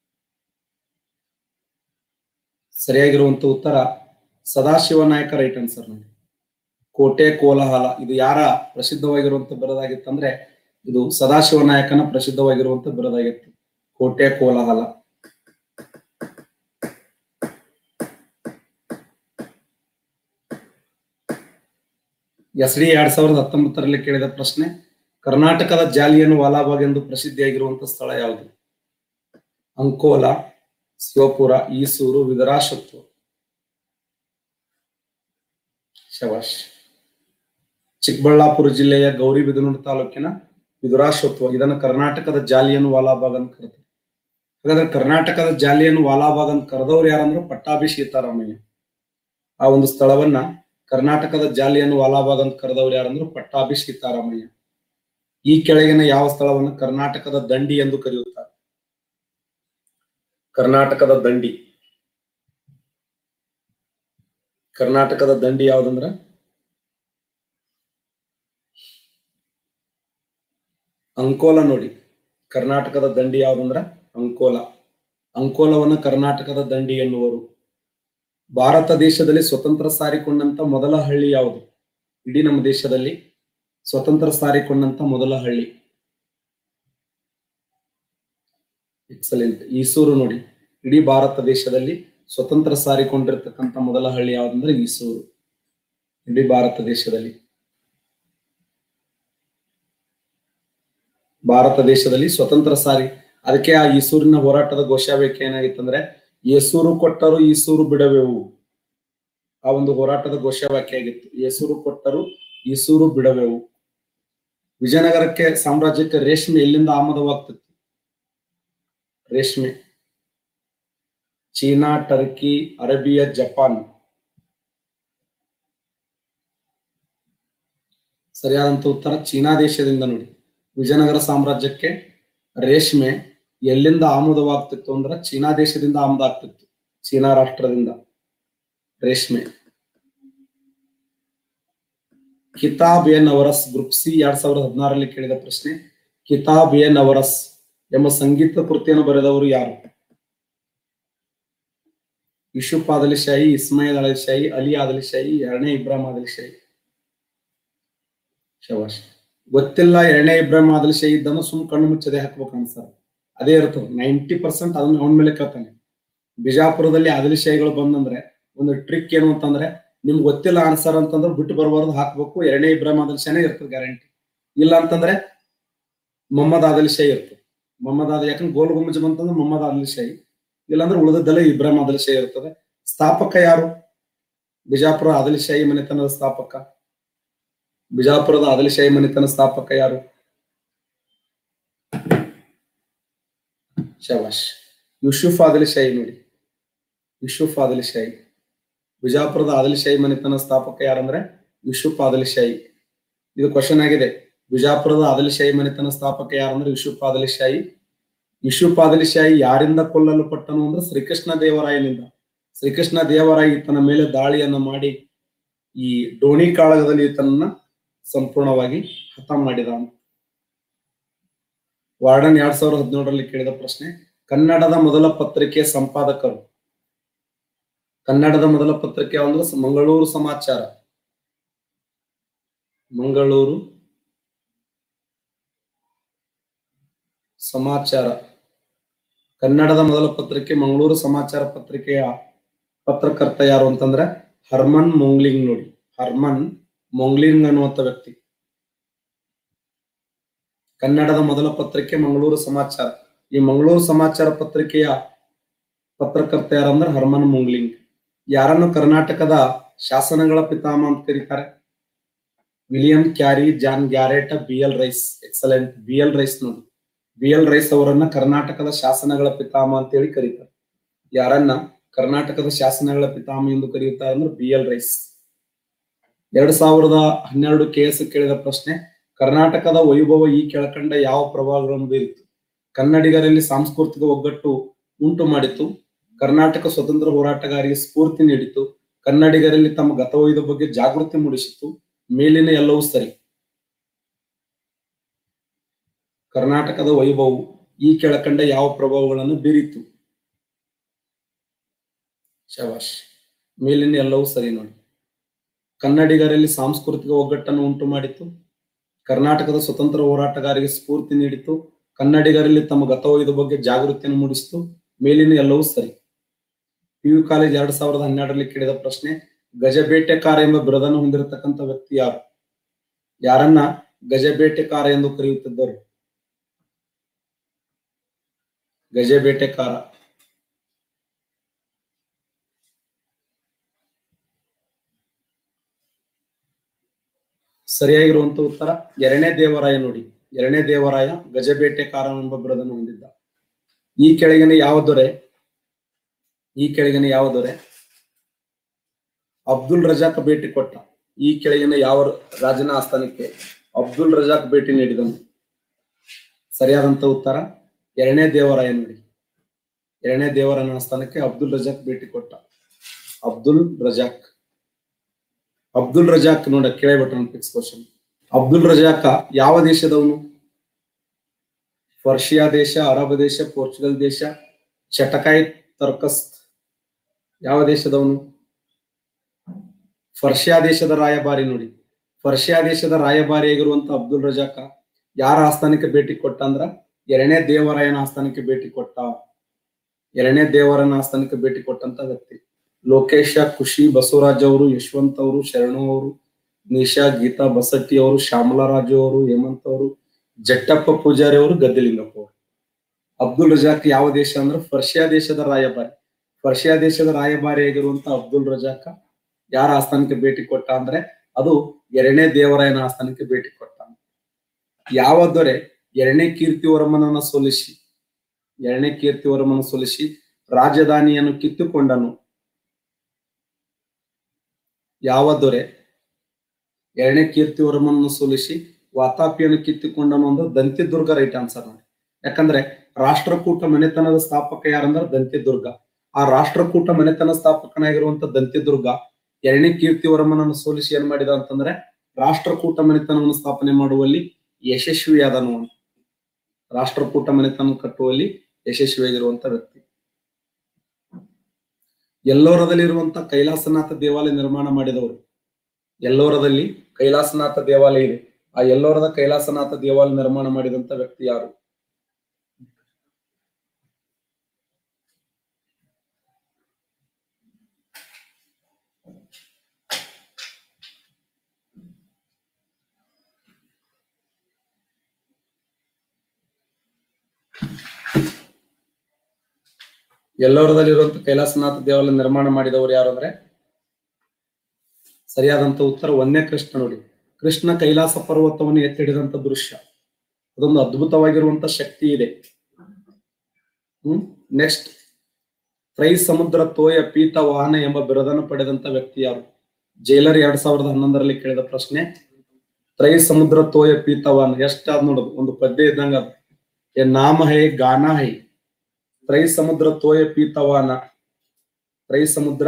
ಸರಿಯಾಗಿರುವಂತ ಉತ್ತರ ಸದಾಶಿವ ನಾಯಕ ರೈಟ್ ಆನ್ಸರ್ ನೋಡಿ ಕೋಟೆ ಕೋಲಾಹಲ ಇದು ಯಾರ ಪ್ರಸಿದ್ಧವಾಗಿರುವಂತ ಬಿರುದಾಗಿತ್ತಂದ್ರೆ ಇದು ಸದಾಶಿವ ನಾಯಕನ ಪ್ರಸಿದ್ಧವಾಗಿರುವಂತ ಬಿರುದಾಗಿತ್ತು ಕೋಟೆ ಕೋಲಾಹಲ ಎಸ್ ಡಿ ಎರಡ್ ಸಾವಿರದ ಹತ್ತೊಂಬತ್ತರಲ್ಲಿ ಕೇಳಿದ ಪ್ರಶ್ನೆ ಕರ್ನಾಟಕದ ಜಾಲಿಯನ್ ವಾಲಾಬಾಗ್ ಎಂದು ಪ್ರಸಿದ್ಧಿಯಾಗಿರುವಂತ ಸ್ಥಳ ಯಾವುದು ಅಂಕೋಲಾ ಶಿವಪುರ ಈಸೂರು ವಿದರಾಶತ್ವ ಶವಾಶ್ ಚಿಕ್ಕಬಳ್ಳಾಪುರ ಜಿಲ್ಲೆಯ ಗೌರಿಬಿದನೂರು ತಾಲೂಕಿನ ವಿದುರಾಶತ್ವ ಇದನ್ನು ಕರ್ನಾಟಕದ ಜಾಲಿಯನ್ ವಾಲಾಬಾಗ್ ಅಂತ ಕರೀತಾರೆ ಹಾಗಾದ್ರೆ ಕರ್ನಾಟಕದ ಜಾಲಿಯನ್ ವಾಲಾಬಾಗ್ ಅಂತ ಕರೆದವ್ರು ಯಾರಂದ್ರೆ ಪಟ್ಟಾಭಿ ಸೀತಾರಾಮಯ್ಯ ಆ ಒಂದು ಸ್ಥಳವನ್ನ ಕರ್ನಾಟಕದ ಜಾಲಿಯನ್ ವಾಲಾಬಾಗ್ ಅಂತ ಕರೆದವ್ರು ಯಾರಂದ್ರೆ ಪಟ್ಟಾಭಿ ಸೀತಾರಾಮಯ್ಯ ಈ ಕೆಳಗಿನ ಯಾವ ಸ್ಥಳವನ್ನು ಕರ್ನಾಟಕದ ದಂಡಿ ಎಂದು ಕರೆಯುತ್ತಾರೆ ಕರ್ನಾಟಕದ ದಂಡಿ ಕರ್ನಾಟಕದ ದಂಡಿ ಯಾವ್ದಂದ್ರ ಅಂಕೋಲ ನೋಡಿ ಕರ್ನಾಟಕದ ದಂಡಿ ಯಾವ್ದಂದ್ರ ಅಂಕೋಲ ಅಂಕೋಲವನ್ನ ಕರ್ನಾಟಕದ ದಂಡಿ ಎನ್ನುವರು ಭಾರತ ದೇಶದಲ್ಲಿ ಸ್ವತಂತ್ರ ಸಾರಿಕೊಂಡಂತ ಮೊದಲ ಹಳ್ಳಿ ಯಾವುದು ಇಡೀ ನಮ್ಮ ದೇಶದಲ್ಲಿ ಸ್ವತಂತ್ರ ಸಾರಿಕೊಂಡಂತ ಮೊದಲ ಹಳ್ಳಿ ಎಕ್ಸಲೆಂಟ್ ಈಸೂರು ನೋಡಿ ಇಡೀ ಭಾರತ ದೇಶದಲ್ಲಿ ಸ್ವತಂತ್ರ ಸಾರಿಕೊಂಡಿರ್ತಕ್ಕಂಥ ಮೊದಲ ಹಳ್ಳಿ ಯಾವ್ದಂದ್ರೆ ಈಸೂರು ಇಡೀ ಭಾರತ ದೇಶದಲ್ಲಿ ಭಾರತ ದೇಶದಲ್ಲಿ ಸ್ವತಂತ್ರ ಸಾರಿ ಅದಕ್ಕೆ ಆ ಈಸೂರಿನ ಹೋರಾಟದ ಘೋಷವಾಕ್ಯ ಏನಾಗಿತ್ತಂದ್ರೆ ಏಸೂರು ಕೊಟ್ಟರು ಈಸೂರು ಬಿಡವೆವು ಆ ಒಂದು ಹೋರಾಟದ ಘೋಷವಾಕ್ಯ ಆಗಿತ್ತು ಏಸೂರು ಕೊಟ್ಟರು ಈಸೂರು ಬಿಡವೆವು ವಿಜಯನಗರಕ್ಕೆ ಸಾಮ್ರಾಜ್ಯಕ್ಕೆ ರೇಷ್ಮೆ ಎಲ್ಲಿಂದ ಆಮದವಾಗ್ತಿತ್ತು ರೇಷ್ಮೆ ಚೀನಾ ಟರ್ಕಿ ಅರೇಬಿಯಾ ಜಪಾನ್ ಸರಿಯಾದಂತ ಉತ್ತರ ಚೀನಾ ದೇಶದಿಂದ ನೋಡಿ ವಿಜಯನಗರ ಸಾಮ್ರಾಜ್ಯಕ್ಕೆ ರೇಷ್ಮೆ ಎಲ್ಲಿಂದ ಆಮದವಾಗ್ತಿತ್ತು ಅಂದ್ರೆ ಚೀನಾ ದೇಶದಿಂದ ಆಮದ ಆಗ್ತಿತ್ತು ಚೀನಾ ರಾಷ್ಟ್ರದಿಂದ ರೇಷ್ಮೆ ಕಿತಾಬ್ ಎ ನವರಸ್ ಗ್ರೂಪ್ ಸಿ ಎರಡ್ ಸಾವಿರದ ಹದಿನಾರರಲ್ಲಿ ಕೇಳಿದ ಪ್ರಶ್ನೆ ಕಿತಾಬ್ ಎ ನವರಸ್ ಎಂಬ ಸಂಗೀತ ಕೃತಿಯನ್ನು ಬರೆದವರು ಯಾರು ಯೂಸುಫ್ ಆದಲಿ ಶಾಹಿ ಇಸ್ಮಾಯಿಲ್ ಅಲಿ ಶಾಹಿ ಅಲಿ ಆದಲಿ ಶಾಹಿ ಎರಡನೇ ಇಬ್ರಾಹಿಂ ಆದಲಿ ಶಾಹಿ ಶವಾಶ್ ಗೊತ್ತಿಲ್ಲ ಎರಡನೇ ಇಬ್ರಾಹಿಂ ಆದಲಿ ಶಾಹಿ ಇದ್ದನ್ನು ಸುಮ್ ಕಣ್ಣು ಮುಚ್ಚದೆ ಹಾಕ್ಬೇಕು ಅನ್ಸರ್ ಅದೇ ಇರ್ತದೆ ನೈಂಟಿ ಪರ್ಸೆಂಟ್ ಅದನ್ನ ಅವನ ಮೇಲೆ ಕೇಳ್ತಾನೆ ಬಿಜಾಪುರದಲ್ಲಿ ಆದಲಿ ಶಾಹಿಗಳು ಬಂದಂದ್ರೆ ಒಂದು ಟ್ರಿಕ್ ಏನು ಅಂತಂದ್ರೆ ನಿಮ್ಗೆ ಗೊತ್ತಿಲ್ಲ ಆನ್ಸರ್ ಅಂತಂದ್ರೆ ಬಿಟ್ಟು ಬರಬಾರ್ದು ಹಾಕ್ಬೇಕು ಎರಡನೇ ಇಬ್ರಾಹಿಂ ಆದಲಿ ಶಾಹಿ ಇರ್ತದೆ ಗ್ಯಾರಂಟಿ ಇಲ್ಲ ಅಂತಂದ್ರೆ ಮೊಹಮ್ಮದ್ ಆದಲಿ ಶಾಹಿ ಇರ್ತದೆ ಮೊಹಮ್ಮದ್ ಆದ ಯಾಕಂದ್ರೆ ಗೋಲ್ ಗುಮ್ಮಜ್ ಬಂತಂದ್ರೆ ಮೊಹಮ್ಮದ್ ಆದಲಿ ಶಾಹಿ ಇಲ್ಲಾಂದ್ರೆ ಉಳಿದದ್ದೆಲ್ಲ ಇಬ್ರಾಹಿಂ ಆದಲಿ ಶಾಹಿ ಇರ್ತದೆ ಸ್ಥಾಪಕ ಯಾರು ಬಿಜಾಪುರ ಆದಲಿ ಶಾಹಿ ಮನೆತನದ ಸ್ಥಾಪಕ ಬಿಜಾಪುರದ ಆದಲಿ ಶಾಹಿ ಮನೆತನ ಸ್ಥಾಪಕ ಯಾರು ಶವಾಶ್ ಯೂಸುಫ್ ಆದಲಿ ಶಾಹಿ ನೋಡಿ ಯೂಸುಫ್ ಆದಲಿ ಶಾಹಿ ಬಿಜಾಪುರದ ಆದಲಿ ಶಾಹಿ ಮನೆತನ ಸ್ಥಾಪಕ ಯಾರಂದ್ರೆ ಯೂಸುಫ್ ಆದಲಿ ಶಾಹಿ ಇದು ಕ್ವಶನ್ ಆಗಿದೆ ಬಿಜಾಪುರದ ಆದಲಿ ಶಾಹಿ ಮನೆತನ ಸ್ಥಾಪಕ ಯಾರಂದ್ರೆ ಯೂಸುಫ್ ಆದಲಿ ಶಾಹಿ ಯೂಸುಫ್ ಆದಲಿ ಶಾಹಿ ಯಾರಿಂದ ಕೊಲ್ಲಲ್ಪಟ್ಟನು ಅಂದ್ರೆ ಶ್ರೀಕೃಷ್ಣ ದೇವರಾಯನಿಂದ ಶ್ರೀಕೃಷ್ಣ ದೇವರಾಯ ಈತನ ಮೇಲೆ ದಾಳಿಯನ್ನ ಮಾಡಿ ಈ ಡೋಣಿ ಕಾಳಗದಲ್ಲಿ ಈತನನ್ನ ಸಂಪೂರ್ಣವಾಗಿ ಹತ ಮಾಡಿದ ವಾರ್ಡನ್ ಎರಡ್ ಸಾವಿರದ ಹದಿನೇಳರಲ್ಲಿ ಕೇಳಿದ ಪ್ರಶ್ನೆ ಕನ್ನಡದ ಮೊದಲ ಪತ್ರಿಕೆಯ ಸಂಪಾದಕರು ಕನ್ನಡದ ಮೊದಲ ಪತ್ರಿಕೆ ಅಂದ್ರೆ ಸ- ಮಂಗಳೂರು ಸಮಾಚಾರ ಮಂಗಳೂರು ಸಮಾಚಾರ ಕನ್ನಡದ ಮೊದಲ ಪತ್ರಿಕೆ ಮಂಗಳೂರು ಸಮಾಚಾರ ಪತ್ರಿಕೆಯ ಪತ್ರಕರ್ತ ಯಾರು ಅಂತಂದ್ರೆ ಹರ್ಮನ್ ಮೊಂಗ್ಲಿಂಗ್ ನೋಡಿ ಹರ್ಮನ್ ಮೊಂಗ್ಲಿಂಗ್ ಅನ್ನುವಂತ ವ್ಯಕ್ತಿ ಕನ್ನಡದ ಮೊದಲ ಪತ್ರಿಕೆ ಮಂಗಳೂರು ಸಮಾಚಾರ ಈ ಮಂಗಳೂರು ಸಮಾಚಾರ ಪತ್ರಿಕೆಯ ಪತ್ರಕರ್ತ ಯಾರಂದ್ರೆ ಹರ್ಮನ್ ಮೊಂಗ್ಲಿಂಗ್ ಯಾರನ್ನು ಕರ್ನಾಟಕದ ಶಾಸನಗಳ ಪಿತಾಮ ಅಂತ ಕರೀತಾರೆ William Carey John Garrett B L Rice excellent B L Rice ನೋಡಿ ಬಿ ಎಲ್ ರೈಸ್ ಅವರನ್ನ ಕರ್ನಾಟಕದ ಶಾಸನಗಳ ಪಿತಾಮ ಅಂತ ಹೇಳಿ ಕರೀತಾರೆ ಯಾರನ್ನ ಕರ್ನಾಟಕದ ಶಾಸನಗಳ ಪಿತಾಮ ಎಂದು ಕರೆಯುತ್ತಾರೆ ಅಂದ್ರೆ ಬಿ ಎಲ್ ರೈಸ್ ಎರಡ್ ಸಾವಿರದ ಹನ್ನೆರಡು ಕೆ ಎಸ್ ಕೇಳಿದ ಪ್ರಶ್ನೆ ಕರ್ನಾಟಕದ ವೈಭವ ಈ ಕೆಳಕಂಡ ಯಾವ ಪ್ರಭಾವಗಳನ್ನು ಬೀರಿತು ಕನ್ನಡಿಗರಲ್ಲಿ ಸಾಂಸ್ಕೃತಿಕ ಒಗ್ಗಟ್ಟು ಉಂಟು ಮಾಡಿತು ಕರ್ನಾಟಕ ಸ್ವತಂತ್ರ ಹೋರಾಟಗಾರರಿಗೆ ಸ್ಫೂರ್ತಿ ನೀಡಿತು ಕನ್ನಡಿಗರಲ್ಲಿ ತಮ್ಮ ಗತವೈದ ಬಗ್ಗೆ ಜಾಗೃತಿ ಮೂಡಿಸಿತು ಮೇಲಿನ ಎಲ್ಲವೂ ಸರಿ ಕರ್ನಾಟಕದ ವೈಭವವು ಈ ಕೆಳಕಂಡ ಯಾವ ಪ್ರಭಾವಗಳನ್ನು ಬೀರಿತು ಶವಾಶ್ ಮೇಲಿನ ಎಲ್ಲವೂ ಸರಿ ನೋಡಿ ಕನ್ನಡಿಗರಲ್ಲಿ ಸಾಂಸ್ಕೃತಿಕ ಒಗ್ಗಟ್ಟನ್ನು ಉಂಟು ಮಾಡಿತು ಕರ್ನಾಟಕದ ಸ್ವತಂತ್ರ ಹೋರಾಟಗಾರರಿಗೆ ಸ್ಫೂರ್ತಿ ನೀಡಿತು ಕನ್ನಡಿಗರಲ್ಲಿ ತಮ್ಮ ಗತವೈದ ಬಗ್ಗೆ ಜಾಗೃತಿಯನ್ನು ಮೂಡಿಸಿತು ಮೇಲಿನ ಎಲ್ಲವೂ ಸರಿ ಪಿ ಯು ಕಾಲೇಜ್ ಎರಡ್ ಸಾವಿರದ ಹನ್ನೆರಡರಲ್ಲಿ ಕೇಳಿದ ಪ್ರಶ್ನೆ ಗಜಬೇಟೆಕಾರ ಎಂಬ ಬಿರುದನ್ನು ಹೊಂದಿರತಕ್ಕಂತ ವ್ಯಕ್ತಿ ಯಾರು ಯಾರನ್ನ ಗಜಬೇಟೆಕಾರ ಎಂದು ಕರೆಯುತ್ತಿದ್ದರು ಗಜಬೇಟೆಕಾರ ಸರಿಯಾಗಿರುವಂತ ಉತ್ತರ ಎರಡನೇ ದೇವರಾಯ ನೋಡಿ ಎರಡನೇ ದೇವರಾಯ ಗಜಬೇಟೆಕಾರ ಎಂಬ ಬಿರುದನ್ನು ಹೊಂದಿದ್ದ ಈ ಕೆಳಗಿನ ಯಾವ ದೊರೆ ಈ ಕೆಳಗಿನ ಯಾವ ದೊರೆ ಅಬ್ದುಲ್ ರಜಾಕ್ ಭೇಟಿ ಕೊಟ್ಟ ಈ ಕೆಳಗಿನ ಯಾವ ರಾಜನ ಆಸ್ಥಾನಕ್ಕೆ ಅಬ್ದುಲ್ ರಜಾಕ್ ಭೇಟಿ ನೀಡಿದನು ಸರಿಯಾದಂತ ಉತ್ತರ ಎರಡನೇ ದೇವರಾಯ ನೋಡಿ ಎರಡನೇ ದೇವರನ ಆಸ್ಥಾನಕ್ಕೆ ಅಬ್ದುಲ್ ರಜಾಕ್ ಭೇಟಿ ಕೊಟ್ಟ ಅಬ್ದುಲ್ ರಜಾಕ್ ಅಬ್ದುಲ್ ರಜಾಕ್ ನೋಡ ಕೇಳಿಬಿಟ್ಟ ಫಿಕ್ಸ್ ಕ್ವಶನ್ ಅಬ್ದುಲ್ ರಜಾಕ ಯಾವ ದೇಶದವನು ಪರ್ಷಿಯಾ ದೇಶ ಅರಬ್ ದೇಶ ಪೋರ್ಚುಗಲ್ ದೇಶ ಚಟಕಾಯ್ ತರ್ಕಸ್ತ್ ಯಾವ ದೇಶದವನು ಫರ್ಷಿಯಾ ದೇಶದ ರಾಯಭಾರಿ ನೋಡಿ ಫರ್ಷಿಯಾ ದೇಶದ ರಾಯಭಾರಿಯಾಗಿರುವಂತ ಅಬ್ದುಲ್ ರಜಾಕ ಯಾರ ಆಸ್ಥಾನಕ್ಕೆ ಭೇಟಿ ಕೊಟ್ಟ ಅಂದ್ರ ಎರಡನೇ ದೇವರಾಯನ ಆಸ್ಥಾನಕ್ಕೆ ಭೇಟಿ ಕೊಟ್ಟ ಎರಡನೇ ದೇವರನ ಆಸ್ಥಾನಕ್ಕೆ ಭೇಟಿ ಕೊಟ್ಟಂತ ವ್ಯಕ್ತಿ ಲೋಕೇಶ ಖುಷಿ ಬಸವರಾಜ್ ಅವರು ಯಶವಂತ್ ಅವರು ಶರಣು ಅವರು ನಿಶಾ ಗೀತಾ ಬಸಟ್ಟಿ ಅವರು ಶ್ಯಾಮಲಾರಾಜು ಅವರು ಹೇಮಂತ್ ಅವರು ಜಟ್ಟಪ್ಪ ಪೂಜಾರಿ ಅವರು ಗದ್ದಲಿಂಗಪ್ಪ ಅವರು ಅಬ್ದುಲ್ ರಜಾಕ್ ಯಾವ ದೇಶ ಅಂದ್ರೆ ಫರ್ಷಿಯಾ ದೇಶದ ರಾಯಭಾರಿ ಫರ್ಷಿಯಾ ದೇಶದ ರಾಯಭಾರಿಯಾಗಿರುವಂತ ಅಬ್ದುಲ್ ರಜಾಕ ಯಾರ ಆಸ್ಥಾನಕ್ಕೆ ಭೇಟಿ ಕೊಟ್ಟ ಅಂದ್ರೆ ಅದು ಎರಡನೇ ದೇವರಾಯನ ಆಸ್ಥಾನಕ್ಕೆ ಭೇಟಿ ಕೊಟ್ಟ ಯಾವ ದೊರೆ ಎರಡನೇ ಕೀರ್ತಿವರ್ಮನನ್ನ ಸೋಲಿಸಿ ಎರಡನೇ ಕೀರ್ತಿವರ್ಮನ ಸೋಲಿಸಿ ರಾಜಧಾನಿಯನ್ನು ಕಿತ್ತುಕೊಂಡನು ಯಾವ ದೊರೆ ಎರಡನೇ ಕೀರ್ತಿವರ್ಮನನ್ನು ಸೋಲಿಸಿ ವಾತಾಪಿಯನ್ನು ಕಿತ್ತುಕೊಂಡನು ಅಂದ್ರೆ ದಂತಿದುರ್ಗ ರೈಟ್ ಆನ್ಸರ್ ನೋಡಿ ಯಾಕಂದ್ರೆ ರಾಷ್ಟ್ರಕೂಟ ಮನೆತನದ ಸ್ಥಾಪಕ ಯಾರಂದ್ರೆ ದಂತಿದುರ್ಗ ಆ ರಾಷ್ಟ್ರಕೂಟ ಮನೆತನ ಸ್ಥಾಪಕನಾಗಿರುವಂತ ದಂತಿದುರ್ಗ ಎರಡನೇ ಕೀರ್ತಿವರ್ಮನನ್ನು ಸೋಲಿಸಿ ಏನ್ ಮಾಡಿದ ಅಂತಂದ್ರೆ ರಾಷ್ಟ್ರಕೂಟ ಮನೆತನವನ್ನು ಸ್ಥಾಪನೆ ಮಾಡುವಲ್ಲಿ ಯಶಸ್ವಿಯಾದನು ಅಂತ ರಾಷ್ಟ್ರಕೂಟ ಮನೆತನ ಕಟ್ಟುವಲ್ಲಿ ಯಶಸ್ವಿಯಾಗಿರುವಂತ ವ್ಯಕ್ತಿ ಎಲ್ಲೋರದಲ್ಲಿರುವಂತ ಕೈಲಾಸನಾಥ ದೇವಾಲಯ ನಿರ್ಮಾಣ ಮಾಡಿದವರು ಎಲ್ಲೋರದಲ್ಲಿ ಕೈಲಾಸನಾಥ ದೇವಾಲಯ ಇದೆ ಆ ಎಲ್ಲೋರದ ಕೈಲಾಸನಾಥ ದೇವಾಲಯ ನಿರ್ಮಾಣ ಮಾಡಿದಂತ ವ್ಯಕ್ತಿ ಯಾರು ಎಲ್ಲೋರದಲ್ಲಿರುವಂತ ಕೈಲಾಸನಾಥ ದೇವಾಲಯ ನಿರ್ಮಾಣ ಮಾಡಿದವರು ಯಾರು ಅಂದ್ರೆ ಸರಿಯಾದಂತ ಉತ್ತರ ಒಂದೇ ಕೃಷ್ಣ ನೋಡಿ ಕೃಷ್ಣ ಕೈಲಾಸ ಪರ್ವತವನ್ನು ಎತ್ತಿ ಹಿಡಿದಂತ ದೃಶ್ಯ ಅದೊಂದು ಅದ್ಭುತವಾಗಿರುವಂತ ಶಕ್ತಿ ಇದೆ ಹ್ಮ್ ನೆಕ್ಸ್ಟ್ ತ್ರೈ ಸಮುದ್ರ ತೋಯ ಪೀತ ವಾಹನ ಎಂಬ ಬಿರುದನ್ನು ಪಡೆದಂತ ವ್ಯಕ್ತಿ ಯಾರು ಜೈಲರ್ ಎರಡ್ ಸಾವಿರದ ಹನ್ನೊಂದರಲ್ಲಿ ಕೇಳಿದ ಪ್ರಶ್ನೆ ತ್ರೈ ಸಮುದ್ರ ತೋಯ ಪೀತ ವಾಹನ ಎಷ್ಟಾದ್ ನೋಡೋದು ಒಂದು ಪದ್ಯ ಇದ್ದಂಗ ಅದು ಏ ನಾಮ ಹೈ ಗಾನ ಹೈ ತ್ರೈ ಸಮುದ್ರ ತೋಯ ಪೀತವಾನ ತ್ರೈ ಸಮುದ್ರ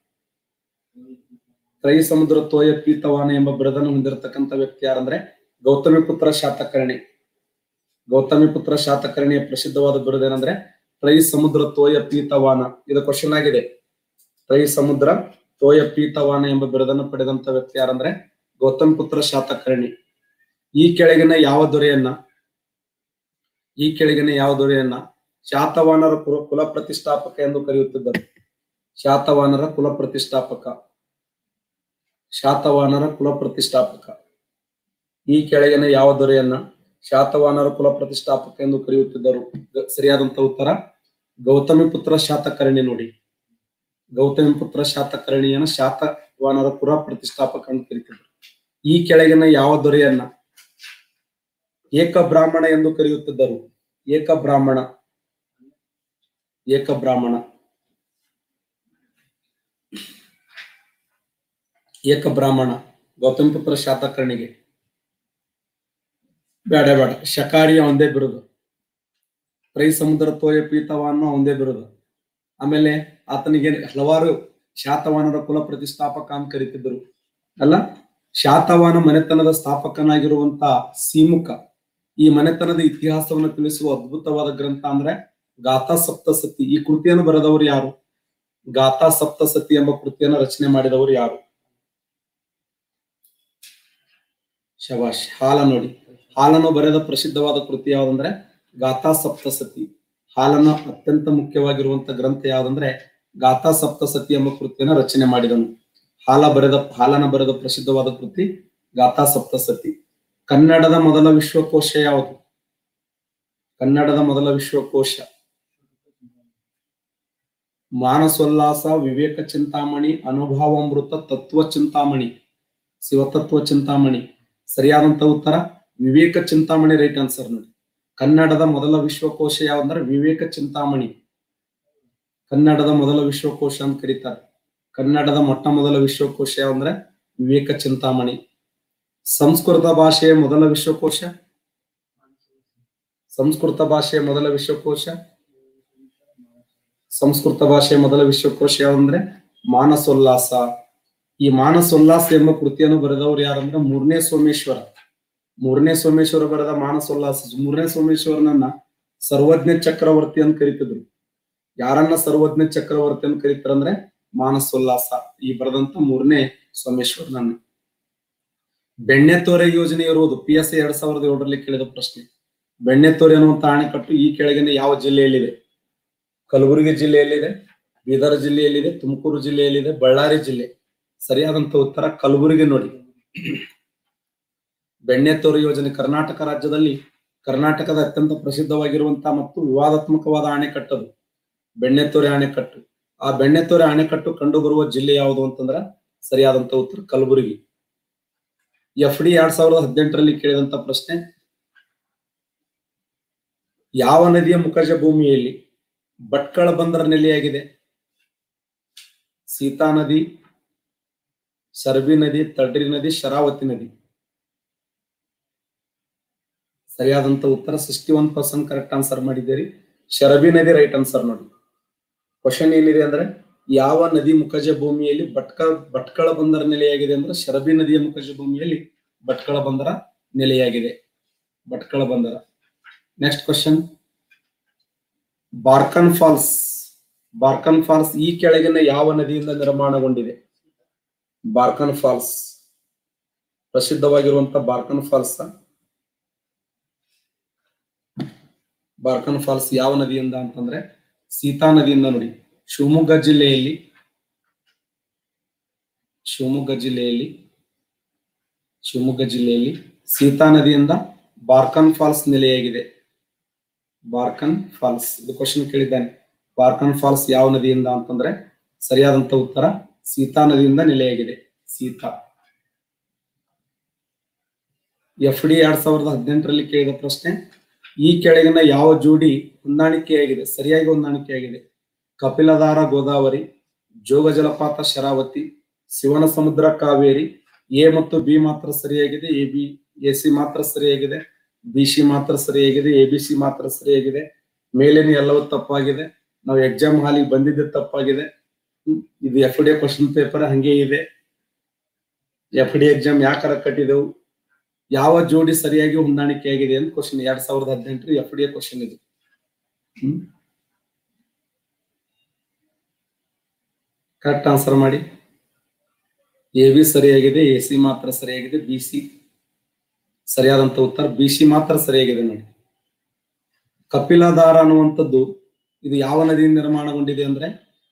ತ್ರೈ ಸಮುದ್ರ ತೋಯ ಪೀತವಾನ ಎಂಬ ಬಿರುದನ್ನು ಹೊಂದಿರತಕ್ಕಂತ ವ್ಯಕ್ತಿ ಯಾರಂದ್ರೆ ಗೌತಮಿ ಪುತ್ರ ಶಾತಕರ್ಣಿ ಗೌತಮಿ ಪುತ್ರ ಶಾತಕರ್ಣಿಯ ಪ್ರಸಿದ್ಧವಾದ ಬಿರುದೇನಂದ್ರೆ ತ್ರೈ ಸಮುದ್ರ ತೋಯ ಪೀತವಾನ ಇದು ಕ್ವಶನ್ ಆಗಿದೆ ತ್ರೈ ಸಮುದ್ರ ತೋಯ ಪೀತವಾನ ಎಂಬ ಬಿರುದನ್ನು ಪಡೆದಂತ ವ್ಯಕ್ತಿ ಯಾರಂದ್ರೆ ಗೌತಮಿ ಪುತ್ರ ಶಾತಕರ್ಣಿ ಈ ಕೆಳಗಿನ ಯಾವ ದೊರೆಯನ್ನ ಈ ಕೆಳಗಿನ ಯಾವ ದೊರೆಯನ್ನ ಶಾತವಾನರ ಕುಲ ಕುಲ ಪ್ರತಿಷ್ಠಾಪಕ ಎಂದು ಕರೆಯುತ್ತಿದ್ದರು ಶಾತವಾನರ ಕುಲ ಪ್ರತಿಷ್ಠಾಪಕ ಶಾತವಾನರ ಕುಲ ಪ್ರತಿಷ್ಠಾಪಕ ಈ ಕೆಳಗಿನ ಯಾವ ದೊರೆಯನ್ನ ಶಾತವಾನರ ಕುಲ ಪ್ರತಿಷ್ಠಾಪಕ ಎಂದು ಕರೆಯುತ್ತಿದ್ದರು ಗ- ಸರಿಯಾದಂತ ಉತ್ತರ ಗೌತಮಿ ಪುತ್ರ ಶಾತಕರ್ಣಿ ನೋಡಿ ಗೌತಮಿ ಪುತ್ರ ಶಾತಕರ್ಣಿಯನ್ನ ಶಾತವಾನರ ಕುಲ ಪ್ರತಿಷ್ಠಾಪಕ ಅಂತ ಕರೀತಿದ್ರು ಈ ಕೆಳಗಿನ ಯಾವ ದೊರೆಯನ್ನ ಏಕ ಬ್ರಾಹ್ಮಣ ಎಂದು ಕರೆಯುತ್ತಿದ್ದರು ಏಕ ಬ್ರಾಹ್ಮಣ ಏಕ ಬ್ರಾಹ್ಮಣ ಏಕ ಬ್ರಾಹ್ಮಣ ಗೌತಮ ಪುತ್ರ ಶಾತಕರ್ಣಿಗೆ ಬೇಡ ಬೇಡ ಶಕಾರಿಯ ಒಂದೇ ಬಿರುದು ತ್ರೈ ಸಮುದ್ರ ತೋಯ ಪೀತವಾನ ಒಂದೇ ಬಿರುದು ಆಮೇಲೆ ಆತನಿಗೆ ಹಲವಾರು ಶಾತವಾನರ ಕುಲ ಪ್ರತಿಷ್ಠಾಪಕ ಅಂತ ಕರೀತಿದ್ರು ಅಲ್ಲ ಶಾತವಾನ ಮನೆತನದ ಸ್ಥಾಪಕನಾಗಿರುವಂತ ಸೀಮುಖ ಈ ಮನೆತನದ ಇತಿಹಾಸವನ್ನು ತಿಳಿಸುವ ಅದ್ಭುತವಾದ ಗ್ರಂಥ ಅಂದ್ರೆ ಗಾಥಾ ಸಪ್ತಸತಿ ಈ ಕೃತಿಯನ್ನು ಬರೆದವರು ಯಾರು ಗಾಥಾ ಸಪ್ತಸತಿ ಎಂಬ ಕೃತಿಯನ್ನು ರಚನೆ ಮಾಡಿದವರು ಯಾರು ಶಬಾಷ್ ಹಾಲ ನೋಡಿ ಹಾಲನ್ನು ಬರೆದ ಪ್ರಸಿದ್ಧವಾದ ಕೃತಿ ಯಾವ್ದಂದ್ರೆ ಗಾಥಾ ಸಪ್ತಸತಿ ಹಾಲನ ಅತ್ಯಂತ ಮುಖ್ಯವಾಗಿರುವಂತ ಗ್ರಂಥ ಯಾವ್ದಂದ್ರೆ ಗಾಥಾ ಸಪ್ತಸತಿ ಎಂಬ ಕೃತಿಯನ್ನು ರಚನೆ ಮಾಡಿದನು ಹಾಲ ಬರೆದ ಹಾಲನ ಬರೆದ ಪ್ರಸಿದ್ಧವಾದ ಕೃತಿ ಗಾಥಾ ಸಪ್ತಸತಿ ಕನ್ನಡದ ಮೊದಲ ವಿಶ್ವಕೋಶ ಯಾವುದು ಕನ್ನಡದ ಮೊದಲ ವಿಶ್ವಕೋಶ ಮಾನಸೋಲ್ಲಾಸ ವಿವೇಕ ಚಿಂತಾಮಣಿ ಅನುಭವಾಮೃತ ತತ್ವ ಚಿಂತಾಮಣಿ ಶಿವತತ್ವ ಚಿಂತಾಮಣಿ ಸರಿಯಾದಂತ ಉತ್ತರ ವಿವೇಕ ಚಿಂತಾಮಣಿ ರೈಟ್ ಆನ್ಸರ್ ನೋಡಿ ಕನ್ನಡದ ಮೊದಲ ವಿಶ್ವಕೋಶ ಯಾವಂದ್ರೆ ವಿವೇಕ ಚಿಂತಾಮಣಿ ಕನ್ನಡದ ಮೊದಲ ವಿಶ್ವಕೋಶ ಅಂತ ಕರೀತಾರೆ ಕನ್ನಡದ ಮೊಟ್ಟ ಮೊದಲ ವಿಶ್ವಕೋಶ ಯಾವಂದ್ರೆ ವಿವೇಕ ಚಿಂತಾಮಣಿ ಸಂಸ್ಕೃತ ಭಾಷೆಯ ಮೊದಲ ವಿಶ್ವಕೋಶ ಸಂಸ್ಕೃತ ಭಾಷೆಯ ಮೊದಲ ವಿಶ್ವಕೋಶ ಸಂಸ್ಕೃತ ಭಾಷೆಯ ಮೊದಲ ವಿಶ್ವಕೋಶ ಯಾವಂದ್ರೆ ಮಾನಸೋಲ್ಲಾಸ ಈ ಮಾನಸೋಲ್ಲಾಸ ಎಂಬ ಕೃತಿಯನ್ನು ಬರೆದವರು ಯಾರಂದ್ರೆ ಮೂರನೇ ಸೋಮೇಶ್ವರ ಮೂರನೇ ಸೋಮೇಶ್ವರ ಬರೆದ ಮಾನಸೋಲ್ಲಾಸ ಮೂರನೇ ಸೋಮೇಶ್ವರನನ್ನ ಸರ್ವಜ್ಞ ಚಕ್ರವರ್ತಿ ಅಂತ ಕರಿತಿದ್ರು ಯಾರನ್ನ ಸರ್ವಜ್ಞ ಚಕ್ರವರ್ತಿ ಅಂತ ಕರೀತಾರಂದ್ರೆ ಮಾನಸೋಲ್ಲಾಸ ಈ ಬರೆದಂತ ಮೂರನೇ ಸೋಮೇಶ್ವರ್ ನನ್ನ ಬೆಣ್ಣೆತೋರೆ ಯೋಜನೆ ಇರುವುದು ಪಿ ಎಸ್ ಎರಡ್ ಸಾವಿರದ ಏಳರಲ್ಲಿ ಕೇಳಿದ ಪ್ರಶ್ನೆ ಬೆಣ್ಣೆತೋರೆ ಅನ್ನುವಂತ ಅಣೆಕಟ್ಟು ಈ ಕೆಳಗಿನ ಯಾವ ಜಿಲ್ಲೆಯಲ್ಲಿದೆ ಕಲಬುರಗಿ ಜಿಲ್ಲೆಯಲ್ಲಿದೆ ಬೀದರ್ ಜಿಲ್ಲೆಯಲ್ಲಿದೆ ತುಮಕೂರು ಜಿಲ್ಲೆಯಲ್ಲಿದೆ ಬಳ್ಳಾರಿ ಜಿಲ್ಲೆ ಸರಿಯಾದಂತ ಉತ್ತರ ಕಲಬುರಗಿ ನೋಡಿ ಬೆಣ್ಣೆತೋರೆ ಯೋಜನೆ ಕರ್ನಾಟಕ ರಾಜ್ಯದಲ್ಲಿ ಕರ್ನಾಟಕದ ಅತ್ಯಂತ ಪ್ರಸಿದ್ಧವಾಗಿರುವಂತಹ ಮತ್ತು ವಿವಾದಾತ್ಮಕವಾದ ಅಣೆಕಟ್ಟದು ಬೆಣ್ಣೆತೋರೆ ಅಣೆಕಟ್ಟು ಆ ಬೆಣ್ಣೆತೋರೆ ಅಣೆಕಟ್ಟು ಕಂಡುಬರುವ ಜಿಲ್ಲೆ ಯಾವುದು ಅಂತಂದ್ರ ಸರಿಯಾದಂತ ಉತ್ತರ ಕಲಬುರಗಿ ಎಫ್ ಡಿ ಎರಡ್ ಸಾವಿರದ ಹದಿನೆಂಟರಲ್ಲಿ ಕೇಳಿದಂತ ಪ್ರಶ್ನೆ ಯಾವ ನದಿಯ ಮುಖಜ ಭೂಮಿಯಲ್ಲಿ ಭಟ್ಕಳ ಬಂದರ ನೆಲೆಯಾಗಿದೆ ಸೀತಾ ನದಿ ಶರ್ಬಿ ನದಿ ತಡ್ರಿ ನದಿ ಶರಾವತಿ ನದಿ ಸರಿಯಾದಂತ ಉತ್ತರ sixty one percent correct answer ಮಾಡಿದ್ದೀರಿ ಶರಬಿ ನದಿ ರೈಟ್ ಆನ್ಸರ್ ನೋಡಿ ಕ್ವಶನ್ ಏನಿದೆ ಅಂದ್ರೆ ಯಾವ ನದಿ ಮುಖಜ ಭೂಮಿಯಲ್ಲಿ ಭಟ್ಕ ಭಟ್ಕಳ ಬಂದರ ನೆಲೆಯಾಗಿದೆ ಅಂದ್ರೆ ಶರಬಿ ನದಿಯ ಮುಖಜ ಭೂಮಿಯಲ್ಲಿ ಭಟ್ಕಳ ಬಂದರ ನೆಲೆಯಾಗಿದೆ ಭಟ್ಕಳ ಬಂದರ next question Barkana falls Barkana falls ಈ ಕೆಳಗಿನ ಯಾವ ನದಿಯಿಂದ ನಿರ್ಮಾಣಗೊಂಡಿದೆ ಬಾರ್ಕನ್ ಫಾಲ್ಸ್ ಪ್ರಸಿದ್ಧವಾಗಿರುವಂತ ಬಾರ್ಕನ್ ಫಾಲ್ಸ್ ಬಾರ್ಕನ್ ಫಾಲ್ಸ್ ಯಾವ ನದಿಯಿಂದ ಅಂತಂದ್ರೆ ಸೀತಾ ನದಿಯಿಂದ ನೋಡಿ ಶಿವಮೊಗ್ಗ ಜಿಲ್ಲೆಯಲ್ಲಿ ಶಿವಮೊಗ್ಗ ಜಿಲ್ಲೆಯಲ್ಲಿ ಶಿವಮೊಗ್ಗ ಜಿಲ್ಲೆಯಲ್ಲಿ ಸೀತಾ ನದಿಯಿಂದ ಬಾರ್ಕನ್ ಫಾಲ್ಸ್ ನೆಲೆಯಾಗಿದೆ ಬಾರ್ಕನ್ ಫಾಲ್ಸ್ ಇದು ಕ್ವಶನ್ ಕೇಳಿದ್ದಾನೆ ಬಾರ್ಕನ್ ಫಾಲ್ಸ್ ಯಾವ ನದಿಯಿಂದ ಅಂತಂದ್ರೆ ಸರಿಯಾದಂತ ಉತ್ತರ ಸೀತಾ ನದಿಯಿಂದ ನೆಲೆಯಾಗಿದೆ ಸೀತಾ ಎಫ್ ಡಿ ಎರಡ್ ಸಾವಿರದ ಹದಿನೆಂಟರಲ್ಲಿ ಕೇಳಿದ ಪ್ರಶ್ನೆ ಈ ಕೆಳಗಿನ ಯಾವ ಜೋಡಿ ಹೊಂದಾಣಿಕೆಯಾಗಿದೆ ಸರಿಯಾಗಿ ಹೊಂದಾಣಿಕೆಯಾಗಿದೆ ಕಪಿಲಧಾರ ಗೋದಾವರಿ ಜೋಗ ಜಲಪಾತ ಶರಾವತಿ ಶಿವನ ಸಮುದ್ರ ಕಾವೇರಿ ಎ ಮತ್ತು ಬಿ ಮಾತ್ರ ಸರಿಯಾಗಿದೆ ಎ ಬಿ ಎ ಸಿ ಮಾತ್ರ ಸರಿಯಾಗಿದೆ ಬಿ ಸಿ ಮಾತ್ರ ಸರಿಯಾಗಿದೆ ಎ ಬಿ ಸಿ ಮಾತ್ರ ಸರಿಯಾಗಿದೆ ಮೇಲಿನ ಎಲ್ಲವೂ ತಪ್ಪಾಗಿದೆ ನಾವು ಎಕ್ಸಾಮ್ ಹಾಲಿಗೆ ಬಂದಿದ್ದೆ ತಪ್ಪಾಗಿದೆ ಹ್ಮ್. ಇದು ಎಫ್ ಡಿ ಕ್ವಶನ್ ಪೇಪರ್ ಹಂಗೆ ಇದೆ ಎಫ್ ಡಿ ಎಕ್ಸಾಮ್ ಯಾಕಾರ ಕಟ್ಟಿದೆವು ಯಾವ ಜೋಡಿ ಸರಿಯಾಗಿ ಹೊಂದಾಣಿಕೆಯಾಗಿದೆ ಅಂತ ಕ್ವಶನ್ ಎರಡ್ ಸಾವಿರದ ಹದಿನೆಂಟರ ಎಫ್ ಡಿ ಕ್ವಶನ್ ಇದು ಹ್ಮ್ ಕರೆಕ್ಟ್ ಆನ್ಸರ್ ಮಾಡಿ ಎ ಬಿ ಸರಿಯಾಗಿದೆ ಎ ಸಿ ಮಾತ್ರ ಸರಿಯಾಗಿದೆ ಬಿ ಸಿ ಸರಿಯಾದಂತ ಉತ್ತರ ಬಿ ಸಿ ಮಾತ್ರ ಸರಿಯಾಗಿದೆ ನೋಡಿ ಕಪಿಲಧಾರ ಅನ್ನುವಂಥದ್ದು ಇದು ಯಾವ ನದಿಯಿಂದ ನಿರ್ಮಾಣಗೊಂಡಿದೆ ಅಂದ್ರೆ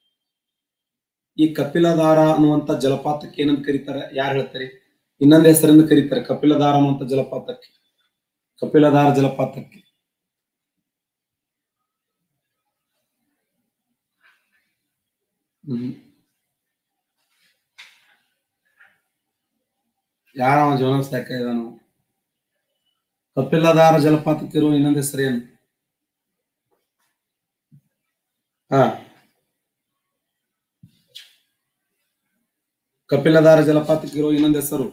ಈ ಕಪಿಲಧಾರ ಅನ್ನುವಂತ ಜಲಪಾತಕ್ಕೆ ಏನಂತ ಕರೀತಾರೆ ಯಾರು ಹೇಳ್ತಾರೆ ಇನ್ನೊಂದು ಹೆಸರಿಂದ ಕರೀತಾರೆ ಕಪಿಲಧಾರ ಅನ್ನುವಂತ ಜಲಪಾತಕ್ಕೆ ಕಪಿಲಧಾರ ಜಲಪಾತಕ್ಕೆ ಹ್ಮ್ ಯಾರ ಜೀವನ ಸಾಕ ಇದಾನು ಕಪಿಲಧಾರ ಜಲಪಾತಕ್ಕಿರುವ ಇನ್ನೊಂದು ಹೆಸರೇನು ಹಾ ಕಪಿಲಧಾರ ಜಲಪಾತಕ್ಕಿರುವ ಇನ್ನೊಂದು ಹೆಸರು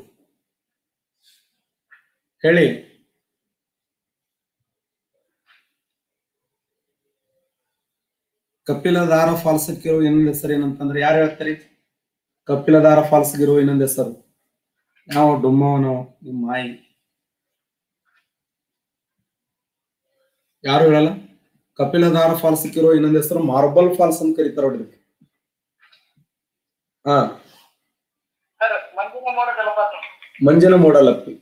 ಹೇಳಿ ಕಪಿಲಧಾರ ಫಾಲ್ಸಕ್ಕಿರುವ ಇನ್ನೊಂದು ಹೆಸರು ಏನಂತಂದ್ರೆ ಯಾರು ಹೇಳ್ತಾರೆ ಕಪಿಲಧಾರ ಫಾಲ್ಸ್ಗಿರುವ ಇನ್ನೊಂದು ಹೆಸರು ಯಾವ ಡುಮ್ಮವನು ನಿಮ್ಮ ಮಾಯಿ ಯಾರು ಹೇಳಲ್ಲ ಕಪಿಲಧಾರ ಫಾಲ್ಸ್ಗಿರೋ ಇನ್ನೊಂದು ಹೆಸರು ಮಾರ್ಬಲ್ ಫಾಲ್ಸ್ ಅಂತ ಕರೀತಾರೆ ನೋಡ್ರಿ ಇದಕ್ಕೆ. ಹಾ ಸರ್ ಮಂಜಿನ ಮೋಡ ಜಲಪಾತ ಮಂಜಿನ ಮೂಡಲಪ್ಪಿ